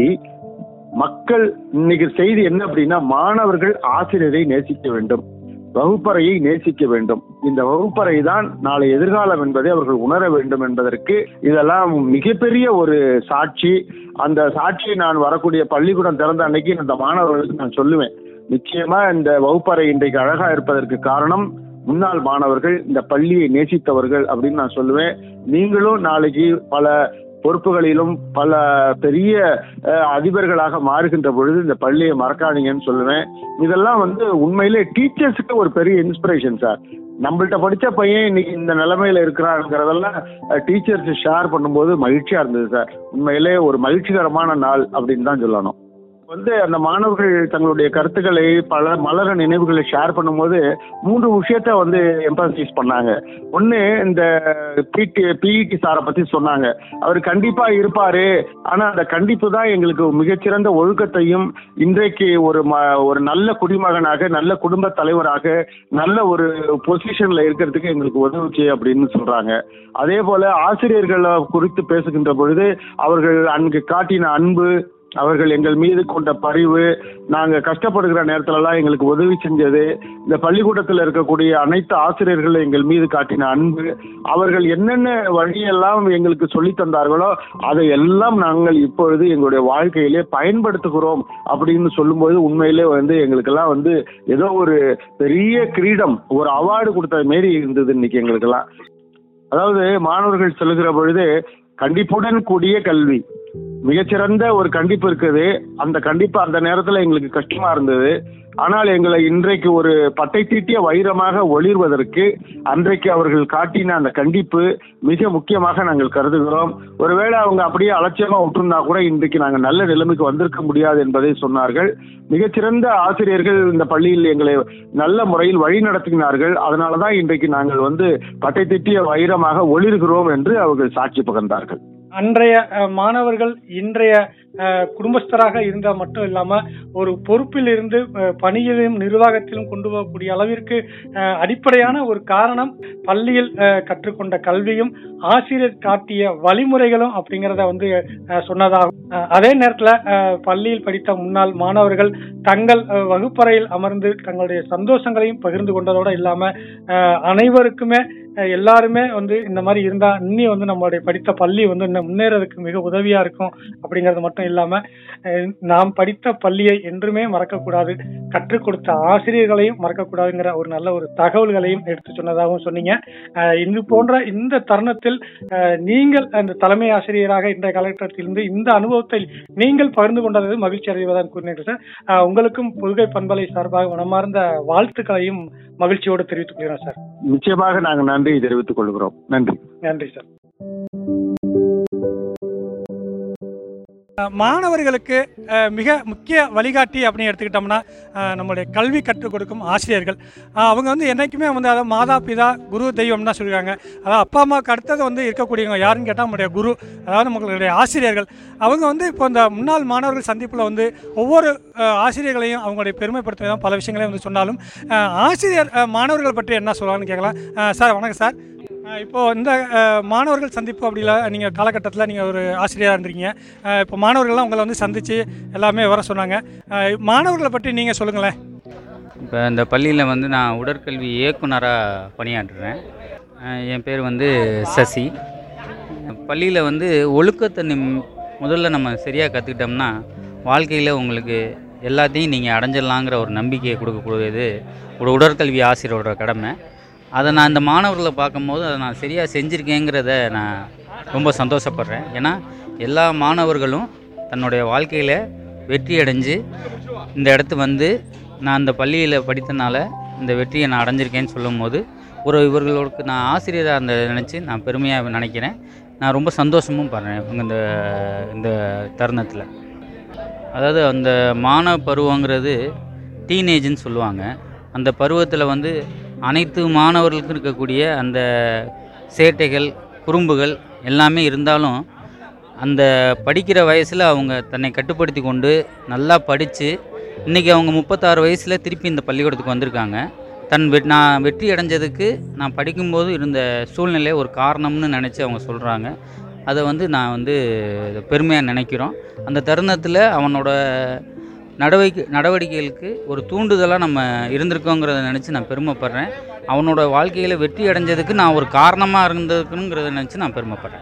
மக்கள் இன்னைக்கு செய்தி என்ன அப்படின்னா மாணவர்கள் ஆசிரியரை நேசிக்க வேண்டும் வகுப்பறையை நேசிக்க வேண்டும் இந்த வகுப்பறை தான் நாளை எதிர்காலம் என்பதை அவர்கள் உணர வேண்டும் என்பதற்கு இதெல்லாம் மிகப்பெரிய ஒரு சாட்சி அந்த சாட்சியை நான் வரக்கூடிய பள்ளிக்கூடம் திறந்த அன்னைக்கு இந்த மாணவர்களுக்கு நான் சொல்லுவேன் நிச்சயமா இந்த வகுப்பறை இன்றைக்கு அழகா இருப்பதற்கு காரணம் முன்னாள் மாணவர்கள் இந்த பள்ளியை நேசித்தவர்கள் அப்படின்னு நான் சொல்லுவேன் நீங்களும் நாளைக்கு பல பொறுப்புகளிலும் பல பெரிய அஹ், அதிபர்களாக மாறுகின்ற பொழுது இந்த பள்ளியை மறக்காதீங்கன்னு சொல்லுவேன் இதெல்லாம் வந்து உண்மையிலே டீச்சர்ஸுக்கு ஒரு பெரிய இன்ஸ்பிரேஷன் சார் நம்மள்ட்ட படிச்ச பையன் இன்னைக்கு இந்த நிலைமையில இருக்கிறாங்கிறதெல்லாம் டீச்சர்ஸ் ஷேர் பண்ணும்போது மகிழ்ச்சியா இருந்தது சார் உண்மையிலே ஒரு மகிழ்ச்சிகரமான நாள் அப்படின்னு தான் சொல்லணும் வந்து அந்த மாணவர்கள் தங்களுடைய கருத்துக்களை பல மலர நினைவுகளை ஷேர் பண்ணும்போது மூன்று விஷயத்த வந்து எம்பசைஸ் பண்ணாங்க ஒன்று இந்த பிடி பிஇடி சாரை பத்தி சொன்னாங்க அவர் கண்டிப்பா இருப்பாரு ஆனா அந்த கண்டிப்பு தான் எங்களுக்கு மிகச்சிறந்த ஒழுக்கத்தையும் இன்றைக்கு ஒரு ம ஒரு நல்ல குடிமகனாக நல்ல குடும்ப தலைவராக நல்ல ஒரு பொசிஷன்ல இருக்கிறதுக்கு எங்களுக்கு உதவுச்சு அப்படின்னு சொல்றாங்க அதே போல ஆசிரியர்களை குறித்து பேசுகின்ற பொழுது அவர்கள் அங்கு காட்டின அன்பு அவர்கள் எங்கள் மீது கொண்ட பரிவு நாங்க கஷ்டப்படுகிற நேரத்துலலாம் எங்களுக்கு உதவி செஞ்சது இந்த பள்ளிக்கூடத்தில் இருக்கக்கூடிய அனைத்து ஆசிரியர்கள் எங்கள் மீது காட்டின அன்பு அவர்கள் என்னென்ன வழியெல்லாம் எங்களுக்கு சொல்லி தந்தார்களோ அதை எல்லாம் நாங்கள் இப்பொழுது எங்களுடைய வாழ்க்கையிலே பயன்படுத்துகிறோம் அப்படின்னு சொல்லும்போது உண்மையிலே வந்து எங்களுக்கெல்லாம் வந்து ஏதோ ஒரு பெரிய கிரீடம் ஒரு அவார்டு கொடுத்த மாரி இருந்தது இன்னைக்கு எங்களுக்கெல்லாம் அதாவது மாணவர்கள் சொல்லுகிற பொழுது கண்டிப்புடன் கூடிய கல்வி மிகச்சிறந்த ஒரு கண்டிப்பு இருக்குது அந்த கண்டிப்பு அந்த நேரத்துல எங்களுக்கு கஷ்டமா இருந்தது ஆனால் எங்களை இன்றைக்கு ஒரு பட்டை தீட்டிய வைரமாக ஒளிர்வதற்கு அன்றைக்கு அவர்கள் காட்டின அந்த கண்டிப்பு மிக முக்கியமாக நாங்கள் கருதுகிறோம் ஒருவேளை அவங்க அப்படியே அலட்சியமா விட்டுருந்தா கூட இன்றைக்கு நாங்கள் நல்ல நிலைமைக்கு வந்திருக்க முடியாது என்பதை சொன்னார்கள் மிகச்சிறந்த ஆசிரியர்கள் இந்த பள்ளியில் எங்களை நல்ல முறையில் வழி நடத்தினார்கள் அதனாலதான் இன்றைக்கு நாங்கள் வந்து பட்டை தீட்டிய வைரமாக ஒளிர்கிறோம் என்று அவர்கள் சாட்சி பகர்ந்தார்கள் அன்றைய அஹ், மாணவர்கள் இன்றைய அஹ், குடும்பஸ்தராக இருந்தால் மட்டும் இல்லாம ஒரு பொறுப்பில் இருந்து அஹ், பணியிலும் நிர்வாகத்திலும் கொண்டு போகக்கூடிய அளவிற்கு அஹ், அடிப்படையான ஒரு காரணம் பள்ளியில் அஹ், கற்றுக்கொண்ட கல்வியும் ஆசிரியர் காட்டிய வழிமுறைகளும் அப்படிங்கிறத வந்து அஹ், சொன்னதாகும் அஹ், அதே நேரத்துல அஹ், பள்ளியில் படித்த முன்னாள் மாணவர்கள் தங்கள் அஹ், வகுப்பறையில் அமர்ந்து தங்களுடைய சந்தோஷங்களையும் பகிர்ந்து கொண்டதோட இல்லாம அஹ், அனைவருக்குமே அஹ், எல்லாருமே வந்து இந்த மாதிரி இருந்தா இன்னி வந்து நம்மளுடைய படித்த பள்ளி வந்து இன்னும் முன்னேறதுக்கு மிக உதவியா இருக்கும் அப்படிங்கிறது மட்டும் இல்லாம அஹ், நாம் படித்த பள்ளியை என்றுமே மறக்கக்கூடாது கற்றுக் கொடுத்த ஆசிரியர்களையும் மறக்கக்கூடாதுங்கிற ஒரு நல்ல ஒரு தகவல்களையும் எடுத்து சொன்னதாகவும் சொன்னீங்க அஹ், இது போன்ற இந்த தருணத்தில் அஹ், நீங்கள் அந்த தலைமை ஆசிரியராக இன்றைய காலகட்டத்திலிருந்து இந்த அனுபவத்தை நீங்கள் பகிர்ந்து கொண்டது மகிழ்ச்சி அடைவதாக கூறினீர்கள் சார் அஹ், உங்களுக்கும் புதுகை பண்பலை சார்பாக மனமார்ந்த வாழ்த்துக்களையும் மகிழ்ச்சியோடு தெரிவித்துக் கொள்கிறோம் சார் நிச்சயமாக நாங்கள் நன்றி தெரிவித்துக் கொள்கிறோம் நன்றி நன்றி சார் மாணவர்களுக்கு அஹ், மிக முக்கிய வழிகாட்டி அப்படின்னு எடுத்துக்கிட்டோம்னா அஹ், நம்மளுடைய கல்வி கற்றுக் கொடுக்கும் ஆசிரியர்கள் அஹ், அவங்க வந்து என்றைக்குமே வந்து அதாவது மாதா பிதா குரு தெய்வம் தான் சொல்லியிருக்காங்க அதாவது அப்பா அம்மாவுக்கு அடுத்தது வந்து இருக்கக்கூடியவங்க யாருன்னு கேட்டால் நம்மளுடைய குரு அதாவது நம்மளுடைய ஆசிரியர்கள் அவங்க வந்து இப்போ இந்த முன்னாள் மாணவர்கள் சந்திப்பில் வந்து ஒவ்வொரு அஹ், ஆசிரியர்களையும் அவங்களுடைய பெருமைப்படுத்த பல விஷயங்களையும் வந்து சொன்னாலும் அஹ், ஆசிரியர் அஹ், மாணவர்கள் பற்றி என்ன சொல்லலாம்னு கேட்கலாம் அஹ், சார் வணக்கம் சார் அஹ் இப்போ இந்த அஹ், மாணவர்கள் சந்திப்பு அப்படில நீங்கள் காலகட்டத்தில் நீங்கள் ஒரு ஆசிரியராக இருந்திருக்கீங்க அஹ் இப்போ மாணவர்கள்லாம் உங்களை வந்து சந்தித்து எல்லாமே வர சொன்னாங்க அஹ் மாணவர்களை பற்றி நீங்கள் சொல்லுங்களேன் இப்போ இந்த பள்ளியில் வந்து நான் உடற்கல்வி இயக்குனராக பணியாற்றுறேன் அஹ் என் பேர் வந்து சசி பள்ளியில் வந்து ஒழுக்கத்தை நிம் முதல்ல நம்ம சரியாக கற்றுக்கிட்டோம்னா வாழ்க்கையில் உங்களுக்கு எல்லாத்தையும் நீங்கள் அடைஞ்சிடலாங்கிற ஒரு நம்பிக்கையை கொடுக்கக்கூடியது ஒரு உடற்கல்வி ஆசிரியரோட கடமை அதை நான் இந்த மாணவர்களை பார்க்கும்போது அதை நான் சரியாக செஞ்சுருக்கேங்கிறத நான் ரொம்ப சந்தோஷப்படுறேன் ஏன்னா எல்லா மாணவர்களும் தன்னுடைய வாழ்க்கையில் வெற்றி அடைஞ்சு இந்த இடத்து வந்து நான் அந்த பள்ளியில் படித்தனால இந்த வெற்றியை நான் அடைஞ்சிருக்கேன்னு சொல்லும்போது ஒரு இவர்களுக்கு நான் ஆசிரியராக இருந்த நினச்சி நான் பெருமையாக நினைக்கிறேன் நான் ரொம்ப சந்தோஷமும் படுறேன் இவங்க இந்த இந்த தருணத்தில் அதாவது அந்த மாணவ பருவங்கிறது டீனேஜ்னு சொல்லுவாங்க அந்த பருவத்தில் வந்து அனைத்து மாணவர்களுக்கும் இருக்கக்கூடிய அந்த சேட்டைகள் குறும்புகள் எல்லாமே இருந்தாலும் அந்த படிக்கிற வயசில் அவங்க தன்னை கட்டுப்படுத்தி கொண்டு நல்லா படித்து இன்றைக்கி அவங்க முப்பத்தாறு வயசில் திருப்பி இந்த பள்ளிக்கூடத்துக்கு வந்திருக்காங்க தன் வெ நான் வெற்றி அடைஞ்சதுக்கு நான் படிக்கும்போது இருந்த சூழ்நிலை ஒரு காரணம்னு நினச்சி அவங்க சொல்கிறாங்க அதை வந்து நான் வந்து பெருமையாக நினைக்கிறோம் அந்த தருணத்தில் அவனோட நடவடிக்கை நடவடிக்கைகளுக்கு ஒரு தூண்டுதலாக நம்ம இருந்திருக்கோங்கிறத நினச்சி நான் பெருமைப்படுறேன் அவனோட வாழ்க்கையில் வெற்றி அடைஞ்சதுக்கு நான் ஒரு காரணமாக இருந்திருக்குங்கிறத நினச்சி நான் பெருமைப்படுறேன்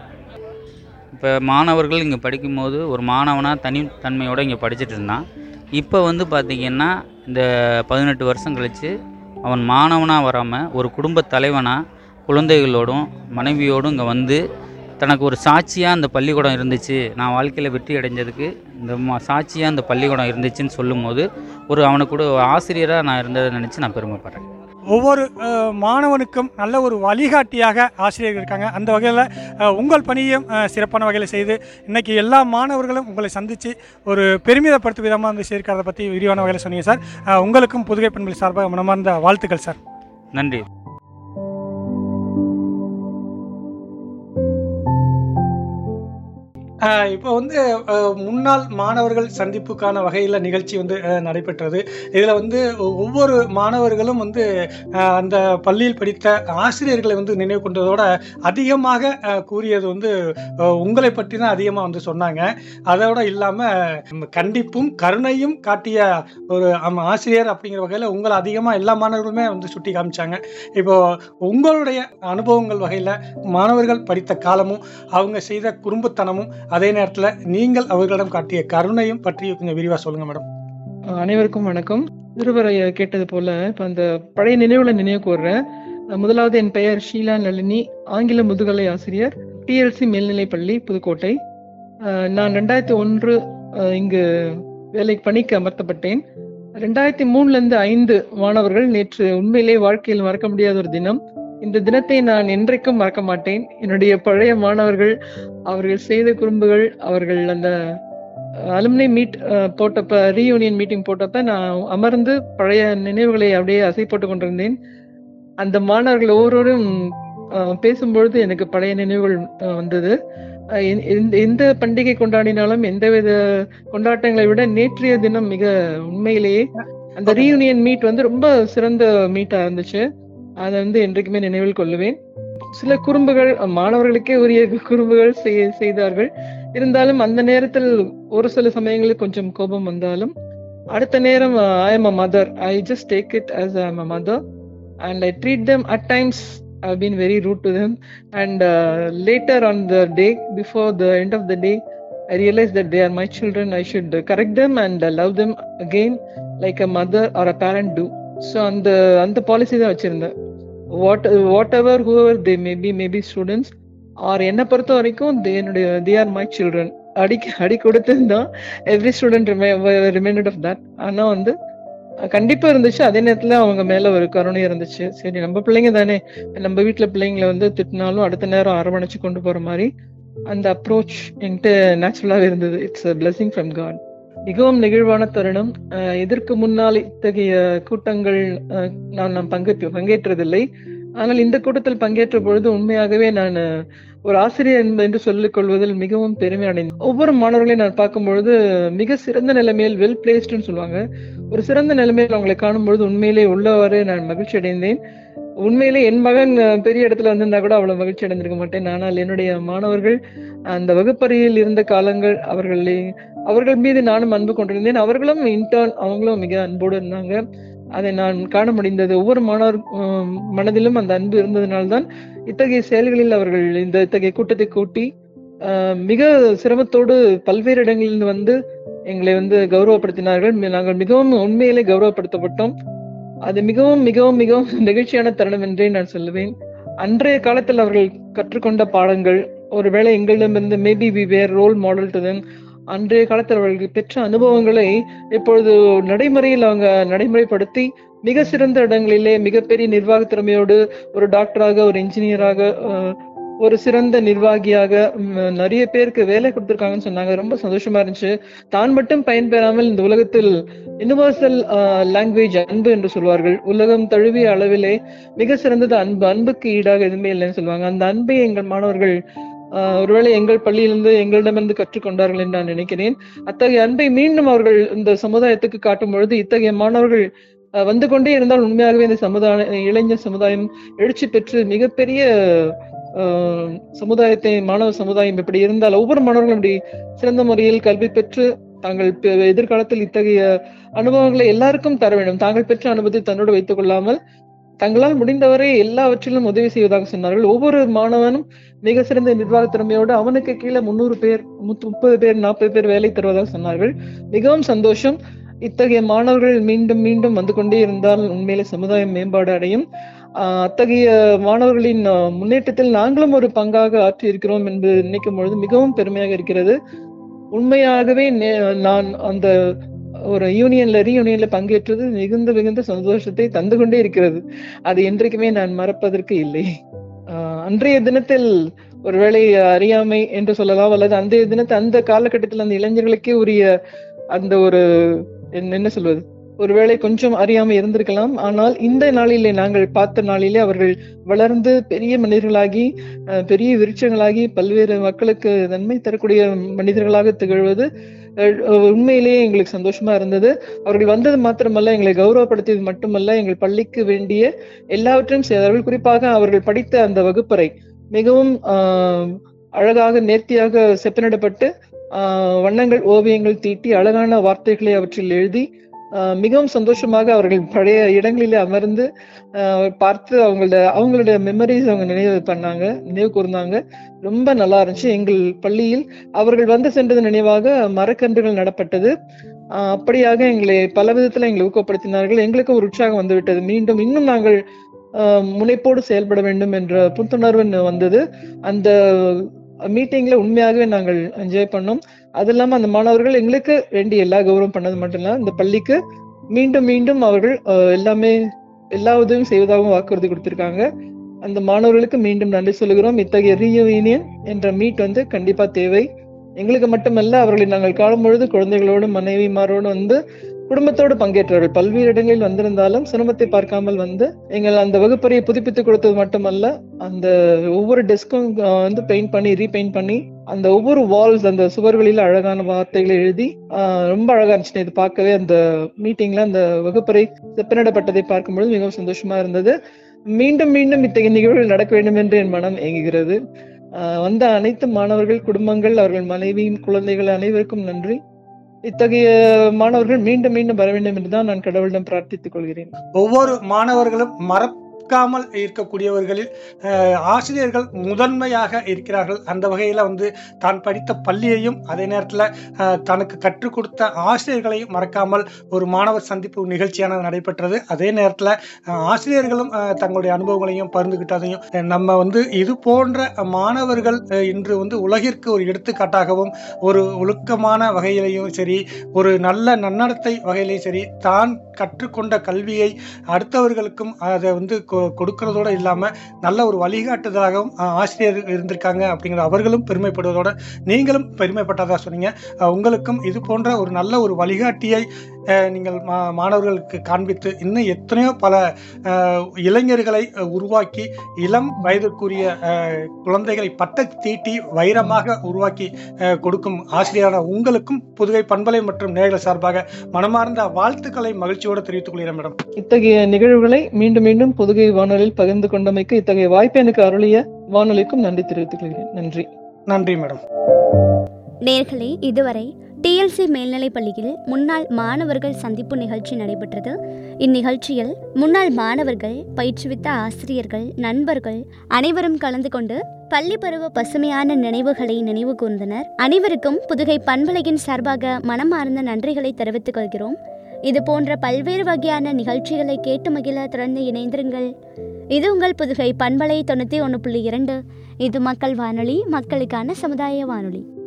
இப்போ மாணவர்கள் இங்கே படிக்கும்போது ஒரு மாணவனாக தனித்தன்மையோடு இங்கே படிச்சுட்டு இருந்தான் இப்போ வந்து பார்த்திங்கன்னா இந்த பதினெட்டு வருஷம் கழித்து அவன் மாணவனாக வராமல் ஒரு குடும்பத் தலைவனாக குழந்தைகளோடும் மனைவியோடும் இங்கே வந்து தனக்கு ஒரு சாட்சியாக அந்த பள்ளிக்கூடம் இருந்துச்சு நான் வாழ்க்கையில் வெற்றி அடைஞ்சதுக்கு இந்த மா சாட்சியாக அந்த பள்ளிக்கூடம் இருந்துச்சுன்னு சொல்லும்போது ஒரு அவனுக்கு கூட ஒரு ஆசிரியராக நான் இருந்ததை நினச்சி நான் பெருமைப்படுறேன் ஒவ்வொரு அஹ், மாணவனுக்கும் நல்ல ஒரு வழிகாட்டியாக ஆசிரியர்கள் இருக்காங்க அந்த வகையில் அஹ், உங்கள் பணியையும் அஹ், சிறப்பான வகையில் செய்து இன்னைக்கு எல்லா மாணவர்களும் உங்களை சந்தித்து ஒரு பெருமிதப்படுத்தும் விதமாக வந்து சேர்க்கிறத பற்றி விரிவான வகையில் சொன்னீங்க சார் அஹ், உங்களுக்கும் புதுகை பண்புகள் சார்பாக மனமார்ந்த வாழ்த்துக்கள் சார் நன்றி ஆஹ் இப்போ வந்து அஹ், முன்னாள் மாணவர்கள் சந்திப்புக்கான வகையில் நிகழ்ச்சி வந்து அஹ், நடைபெற்றது இதில் வந்து ஒ- ஒவ்வொரு மாணவர்களும் வந்து அஹ், அந்த பள்ளியில் படித்த ஆசிரியர்களை வந்து நினைவு கொண்டதோட அதிகமாக அஹ், கூறியது வந்து அஹ், உங்களை பற்றி தான் அதிகமாக வந்து சொன்னாங்க அதோட இல்லாமல் கண்டிப்பும் கருணையும் காட்டிய ஒரு ஆமா, ஆசிரியர் அப்படிங்கிற வகையில் உங்களை அதிகமாக எல்லா மாணவர்களுமே வந்து சுட்டி காமிச்சாங்க இப்போ உங்களுடைய அனுபவங்கள் வகையில் மாணவர்கள் படித்த காலமும் அவங்க செய்த குறும்புத்தனமும் அதே நேரத்தில் நீங்கள் அவர்களிடம் காட்டிய கருணையும் பற்றி கொஞ்சம் விரிவாக சொல்லுங்க மேடம் அனைவருக்கும் வணக்கம் திருவரை கேட்டது போல இப்போ அந்த பழைய நினைவுல நினைவு கூர்றேன் முதலாவது என் பெயர் ஷீலா நளினி ஆங்கில முதுகலை ஆசிரியர் டிஎல்சி மேல்நிலைப்பள்ளி புதுக்கோட்டை அஹ், நான் ரெண்டாயிரத்தி ஒன்று அஹ், இங்கு வேலைக்கு பணிக்கு அமர்த்தப்பட்டேன் ரெண்டாயிரத்தி மூணுலேருந்து ஐந்து மாணவர்கள் நேற்று உண்மையிலே வாழ்க்கையில் மறக்க முடியாத ஒரு தினம் இந்த தினத்தை நான் என்றைக்கும் மறக்க மாட்டேன் என்னுடைய பழைய மாணவர்கள் அவர்கள் செய்த குறும்புகள் அவர்கள் அந்த அலுமினி மீட் போட்டப்ப ரீயூனியன் மீட்டிங் போட்டப்ப நான் அமர்ந்து பழைய நினைவுகளை அப்படியே அசை போட்டு கொண்டிருந்தேன் அந்த மாணவர்கள் ஒவ்வொருவரும் அஹ், பேசும்பொழுது எனக்கு பழைய நினைவுகள் அஹ், வந்தது அஹ், எந்த- எந்த- எந்த பண்டிகை கொண்டாடினாலும் எந்தவித கொண்டாட்டங்களை விட நேற்றைய தினம் மிக உண்மையிலேயே அந்த ரீயூனியன் மீட் வந்து ரொம்ப சிறந்த மீட்டா இருந்துச்சு அதை வந்து என்றைக்குமே நினைவில் கொள்ளுவேன் சில குறும்புகள் அஹ், மாணவர்களுக்கே உரிய குறும்புகள் செய்- செய்தார்கள் இருந்தாலும் அந்த நேரத்தில் ஒரு சில சமயங்களில் கொஞ்சம் கோபம் வந்தாலும் அடுத்த நேரம் I am a mother I just take it as I am a mother and I treat them at times I've been very rude to them and uh, later on the day before the end of the day I realized that they are my children I should correct them and uh, love them again like a mother or a parent do so அந்த அந்த policy தான் வச்சிருந்தேன் what whatever whoever they maybe maybe students are என்னை பொறுத்த வரைக்கும் they என்னுடைய they are my children அடி அடி கொடுத்தது தான் every student reminded of that ஆனால் வந்து அஹ் கண்டிப்பா இருந்துச்சு அதே நேரத்துல அவங்க மேல ஒரு கருணை இருந்துச்சு சரி நம்ம பிள்ளைங்க தானே நம்ம வீட்ல பிள்ளைங்களை வந்து திட்டினாலும் அடுத்த நேரம் அரவணைச்சு கொண்டு போற மாதிரி அந்த அப்ரோச் என்கிட்ட நேச்சுரலாவே இருந்தது it's a blessing from God மிகவும் நெகிழ்வான தருணம் அஹ் இதற்கு முன்னால் இத்தகைய கூட்டங்கள் அஹ், நான் நான் பங்கேற்று பங்கேற்றதில்லை ஆனால் இந்த கூட்டத்தில் பங்கேற்ற பொழுது உண்மையாகவே நான் அஹ், ஒரு ஆசிரியர் என்ப- என்று சொல்லிக் கொள்வதில் மிகவும் பெருமை அடைந்தேன் ஒவ்வொரு மாணவர்களையும் நான் பார்க்கும் பொழுது மிக சிறந்த நிலைமையில் வெல் பிளேஸ்டுன்னு சொல்லுவாங்க ஒரு சிறந்த நிலைமையில் அவங்களை காணும் பொழுது உண்மையிலே உள்ளவாறு நான் மகிழ்ச்சி அடைந்தேன் உண்மையிலே என் மகன் அஹ், பெரிய இடத்துல வந்திருந்தா கூட அவ்வளவு மகிழ்ச்சி அடைந்திருக்க மாட்டேன் ஆனால் என்னுடைய மாணவர்கள் அந்த வகுப்பறையில் இருந்த காலங்கள் அவர்களை அவர்கள் மீது நானும் அன்பு கொண்டிருந்தேன் அவர்களும் இன்டர்ன் அவங்களும் மிக அன்போடு இருந்தாங்க அதை நான் காண முடிந்தது ஒவ்வொரு மாணவர் உம், மனதிலும் அந்த அன்பு இருந்ததினால்தான் இத்தகைய செயல்களில் அவர்கள் இந்த இத்தகைய கூட்டத்தை கூட்டி ஆஹ், மிக சிரமத்தோடு பல்வேறு இடங்களில் வந்து எங்களை வந்து கௌரவப்படுத்தினார்கள் மி- நாங்கள் மிகவும் உண்மையிலே கௌரவப்படுத்தப்பட்டோம் அது மிகவும் மிகவும் மிகவும் நெகிழ்ச்சியான தருணம் என்றே நான் சொல்லுவேன் அன்றைய காலத்தில் அவர்கள் கற்றுக்கொண்ட பாடங்கள் ஒருவேளை எங்களிடமிருந்து maybe we were role model to them அன்றைய காலத்தில் அவர்கள் பெற்ற அனுபவங்களை இப்பொழுது நடைமுறையில் அவங்க நடைமுறைப்படுத்தி மிக சிறந்த இடங்களிலே மிகப்பெரிய நிர்வாக திறமையோடு ஒரு டாக்டராக ஒரு இன்ஜினியராக அஹ், ஒரு சிறந்த நிர்வாகியாக ம், நிறைய பேருக்கு வேலை கொடுத்துருக்காங்கன்னு சொன்னாங்க ரொம்ப சந்தோஷமா இருந்துச்சு தான் மட்டும் பயன்பெறாமல் இந்த உலகத்தில் யுனிவர்சல் லாங்குவேஜ் அன்பு என்று சொல்வார்கள் உலகம் தழுவிய அளவிலே மிக சிறந்தது அன்பு அன்புக்கு ஈடாக எதுவுமே இல்லைன்னு சொல்லுவாங்க அந்த அன்பை எங்கள் மாணவர்கள் ஆஹ், ஒருவேளை எங்கள் பள்ளியிலிருந்து எங்களிடமிருந்து கற்றுக்கொண்டார்கள் என்று நான் நினைக்கிறேன் அத்தகைய அன்பை மீண்டும் அவர்கள் இந்த சமுதாயத்துக்கு காட்டும் பொழுது இத்தகைய மாணவர்கள் ஆஹ், வந்து கொண்டே இருந்தால் உண்மையாகவே இந்த சமுதாய இளைஞர் சமுதாயம் எழுச்சி பெற்று மிகப்பெரிய ஆஹ், சமுதாயத்தை மாணவ சமுதாயம் இப்படி இருந்தால் ஒவ்வொரு மாணவர்களும் இப்படி சிறந்த முறையில் கல்வி பெற்று தாங்கள் பெ- எதிர்காலத்தில் இத்தகைய அனுபவங்களை எல்லாருக்கும் தர வேண்டும் தாங்கள் பெற்ற அனுபவத்தை தன்னோடு வைத்துக் கொள்ளாமல் தங்களால் முடிந்தவரை எல்லாவற்றிலும் உதவி செய்வதாக சொன்னார்கள் ஒவ்வொரு மாணவனும் மிக சிறந்த நிர்வாக திறமையோடு அவனுக்கு கீழே முன்னூறு பேர் முத்து- முப்பது பேர் நாற்பது பேர் வேலை தருவதாக சொன்னார்கள் மிகவும் சந்தோஷம் இத்தகைய மாணவர்கள் மீண்டும் மீண்டும் வந்து கொண்டே இருந்தால் உண்மையிலே சமுதாயம் மேம்பாடு அடையும் ஆஹ் அத்தகைய மாணவர்களின் ஆஹ், முன்னேற்றத்தில் நாங்களும் ஒரு பங்காக ஆற்றி இருக்கிறோம் என்று நினைக்கும் பொழுது மிகவும் பெருமையாக இருக்கிறது உண்மையாகவே நே- நான் அந்த ஒரு யூனியன்ல ரீயூனியன்ல பங்கேற்றது மிகுந்த மிகுந்த சந்தோஷத்தை தந்து கொண்டே இருக்கிறது அது என்றைக்குமே நான் மறப்பதற்கு இல்லை ஆஹ் அன்றைய தினத்தில் ஒருவேளை அறியாமை என்று சொல்லலாம் அல்லது அந்த தினத்தை அந்த காலகட்டத்தில் அந்த இளைஞர்களுக்கே உரிய அந்த ஒரு என்ன என்ன சொல்வது ஒருவேளை கொஞ்சம் அறியாமை இருந்திருக்கலாம் ஆனால் இந்த நாளிலே நாங்கள் பார்த்த நாளிலே அவர்கள் வளர்ந்து பெரிய மனிதர்களாகி அஹ், பெரிய விருட்சங்களாகி பல்வேறு மக்களுக்கு நன்மை தரக்கூடிய மனிதர்களாக திகழ்வது அஹ், உண்மையிலேயே எங்களுக்கு சந்தோஷமா இருந்தது அவர்கள் வந்தது மாத்திரமல்ல எங்களை கௌரவப்படுத்தியது மட்டுமல்ல எங்கள் பள்ளிக்கு வேண்டிய எல்லாவற்றையும் செய்தார்கள் குறிப்பாக அவர்கள் படித்த அந்த வகுப்பறை மிகவும் ஆஹ், அழகாக நேர்த்தியாக செப்பனிடப்பட்டு ஆஹ், வண்ணங்கள் ஓவியங்கள் தீட்டி அழகான வார்த்தைகளை அவற்றில் எழுதி ஆஹ், மிகவும் சந்தோஷமாக அவர்கள் பழைய இடங்களிலே அமர்ந்து ஆஹ், பார்த்து அவங்களோட அவங்களுடைய மெமரிஸ் அவங்க நினைவு பண்ணாங்க நினைவு கூர்ந்தாங்க ரொம்ப நல்லா இருந்துச்சு எங்கள் பள்ளியில் அவர்கள் வந்து சென்றது நினைவாக மரக்கன்றுகள் நடப்பட்டது ஆஹ், அப்படியாக எங்களை பல விதத்துல எங்களை ஊக்கப்படுத்தினார்கள் எங்களுக்கும் ஒரு உற்சாகம் வந்து விட்டது மீண்டும் இன்னும் நாங்கள் ஆஹ், முனைப்போடு செயல்பட வேண்டும் என்ற புத்துணர்வு வந்தது அந்த மீட்டிங்கில் உண்மையாகவே நாங்கள் என்ஜாய் பண்ணோம் அது இல்லாமல் அந்த மாணவர்கள் எங்களுக்கு வேண்டிய எல்லா கௌரவம் பண்ணது மட்டும் இல்லை இந்த பள்ளிக்கு மீண்டும் மீண்டும் அவர்கள் அஹ், எல்லாமே எல்லா உதவியும் செய்வதாகவும் வாக்குறுதி கொடுத்திருக்காங்க அந்த மாணவர்களுக்கு மீண்டும் நன்றி சொல்லுகிறோம் இத்தகைய ரீயூனியன் என்ற மீட் வந்து கண்டிப்பா தேவை எங்களுக்கு மட்டுமல்ல அவர்களை நாங்கள் காணும் பொழுது குழந்தைகளோடும் மனைவிமாரோடும் வந்து குடும்பத்தோடு பங்கேற்றவர்கள் பல்வேறு இடங்களில் வந்திருந்தாலும் சிரமத்தை பார்க்காமல் வந்து எங்கள் அந்த வகுப்பறையை புதுப்பித்து கொடுத்தது மட்டுமல்ல அந்த ஒவ்வொரு டெஸ்க்கும் வந்து பெயிண்ட் பண்ணி ரீபெயிண்ட் பண்ணி அந்த ஒவ்வொரு வால்ஸ் அந்த சுவர்களில் அழகான வார்த்தைகளை எழுதி ஆஹ், ரொம்ப அழகா இருந்துச்சு இது பார்க்கவே அந்த மீட்டிங்ல அந்த வகுப்பறை செப்பனிடப்பட்டதை பார்க்கும்பொழுது மிகவும் சந்தோஷமா இருந்தது மீண்டும் மீண்டும் இத்தகைய நிகழ்வுகள் நடக்க வேண்டும் என்று என் மனம் ஏங்குகிறது ஆஹ், வந்த அனைத்து மாணவர்கள் குடும்பங்கள் அவர்கள் மனைவியும் குழந்தைகள் அனைவருக்கும் நன்றி இத்தகைய மாணவர்கள் மீண்டும் மீண்டும் வர வேண்டும் என்று தான் நான் கடவுளிடம் பிரார்த்தித்துக் கொள்கிறேன் ஒவ்வொரு மாணவர்களும் மறக்காமல் இருக்கக்கூடியவர்களில் அஹ், ஆசிரியர்கள் முதன்மையாக இருக்கிறார்கள் அந்த வகையில் வந்து தான் படித்த பள்ளியையும் அதே நேரத்தில் தனக்கு கற்றுக் கொடுத்த ஆசிரியர்களையும் மறக்காமல் ஒரு மாணவர் சந்திப்பு நிகழ்ச்சியானது நடைபெற்றது அதே நேரத்தில் ஆசிரியர்களும் அஹ், தங்களுடைய அனுபவங்களையும் பகிர்ந்துகிட்டதையும் அஹ், நம்ம வந்து இது போன்ற மாணவர்கள் அஹ், இன்று வந்து உலகிற்கு ஒரு எடுத்துக்காட்டாகவும் ஒரு ஒழுக்கமான வகையிலையும் சரி ஒரு நல்ல நன்னடத்தை வகையிலையும் சரி தான் கற்றுக்கொண்ட கல்வியை அடுத்தவர்களுக்கும் அதை வந்து கொ- கொடுக்கறதோட இல்லாமல் நல்ல ஒரு வழிகாட்டுதலாகவும் அஹ், ஆசிரியர் இருந்திருக்காங்க அப்படிங்கிற அவர்களும் பெருமைப்படுவதோட நீங்களும் பெருமைப்பட்டதா சொன்னீங்க அஹ், உங்களுக்கும் இது போன்ற ஒரு நல்ல ஒரு வழிகாட்டியை அஹ், நீங்கள் மா மாணவர்களுக்கு காண்பித்து இன்னும் எத்தனையோ பல அஹ், இளைஞர்களை அஹ், உருவாக்கி இளம் வயதுக்குரிய அஹ், குழந்தைகளை பட்ட தீட்டி வைரமாக உருவாக்கி அஹ், கொடுக்கும் ஆசிரியரான உங்களுக்கும் புதுகை பண்பலை மற்றும் நேயர்கள் சார்பாக மனமார்ந்த வாழ்த்துக்களை மகிழ்ச்சியோடு தெரிவித்துக் கொள்கிறேன் மேடம் இத்தகைய நிகழ்வுகளை மீண்டும் மீண்டும் புதுகை வானொலியில் பகிர்ந்து கொண்டமைக்கு இத்தகைய வாய்ப்பை எனக்கு அருளிய வானொலிக்கும் நன்றி தெரிவித்துக் கொள்கிறேன் நன்றி நன்றி மேடம் நேர்களே இதுவரை டிஎல்சி மேல்நிலைப் பள்ளியில் முன்னாள் மாணவர்கள் சந்திப்பு நிகழ்ச்சி நடைபெற்றது இந்நிகழ்ச்சியில் முன்னாள் மாணவர்கள் பயிற்றுவித்த ஆசிரியர்கள் நண்பர்கள் அனைவரும் கலந்து கொண்டு பள்ளி பருவ பசுமையான நினைவுகளை நினைவு கூர்ந்தனர் அனைவருக்கும் புதுகை பண்பலையின் சார்பாக மனமார்ந்த நன்றிகளை தெரிவித்துக் கொள்கிறோம் இது போன்ற பல்வேறு வகையான நிகழ்ச்சிகளை கேட்டு மகிழ தொடர்ந்து இணைந்திருங்கள் இது உங்கள் புதுகை பண்பலை தொண்ணூற்றி ஒன்று புள்ளி இரண்டு இது மக்கள் வானொலி மக்களுக்கான சமுதாய வானொலி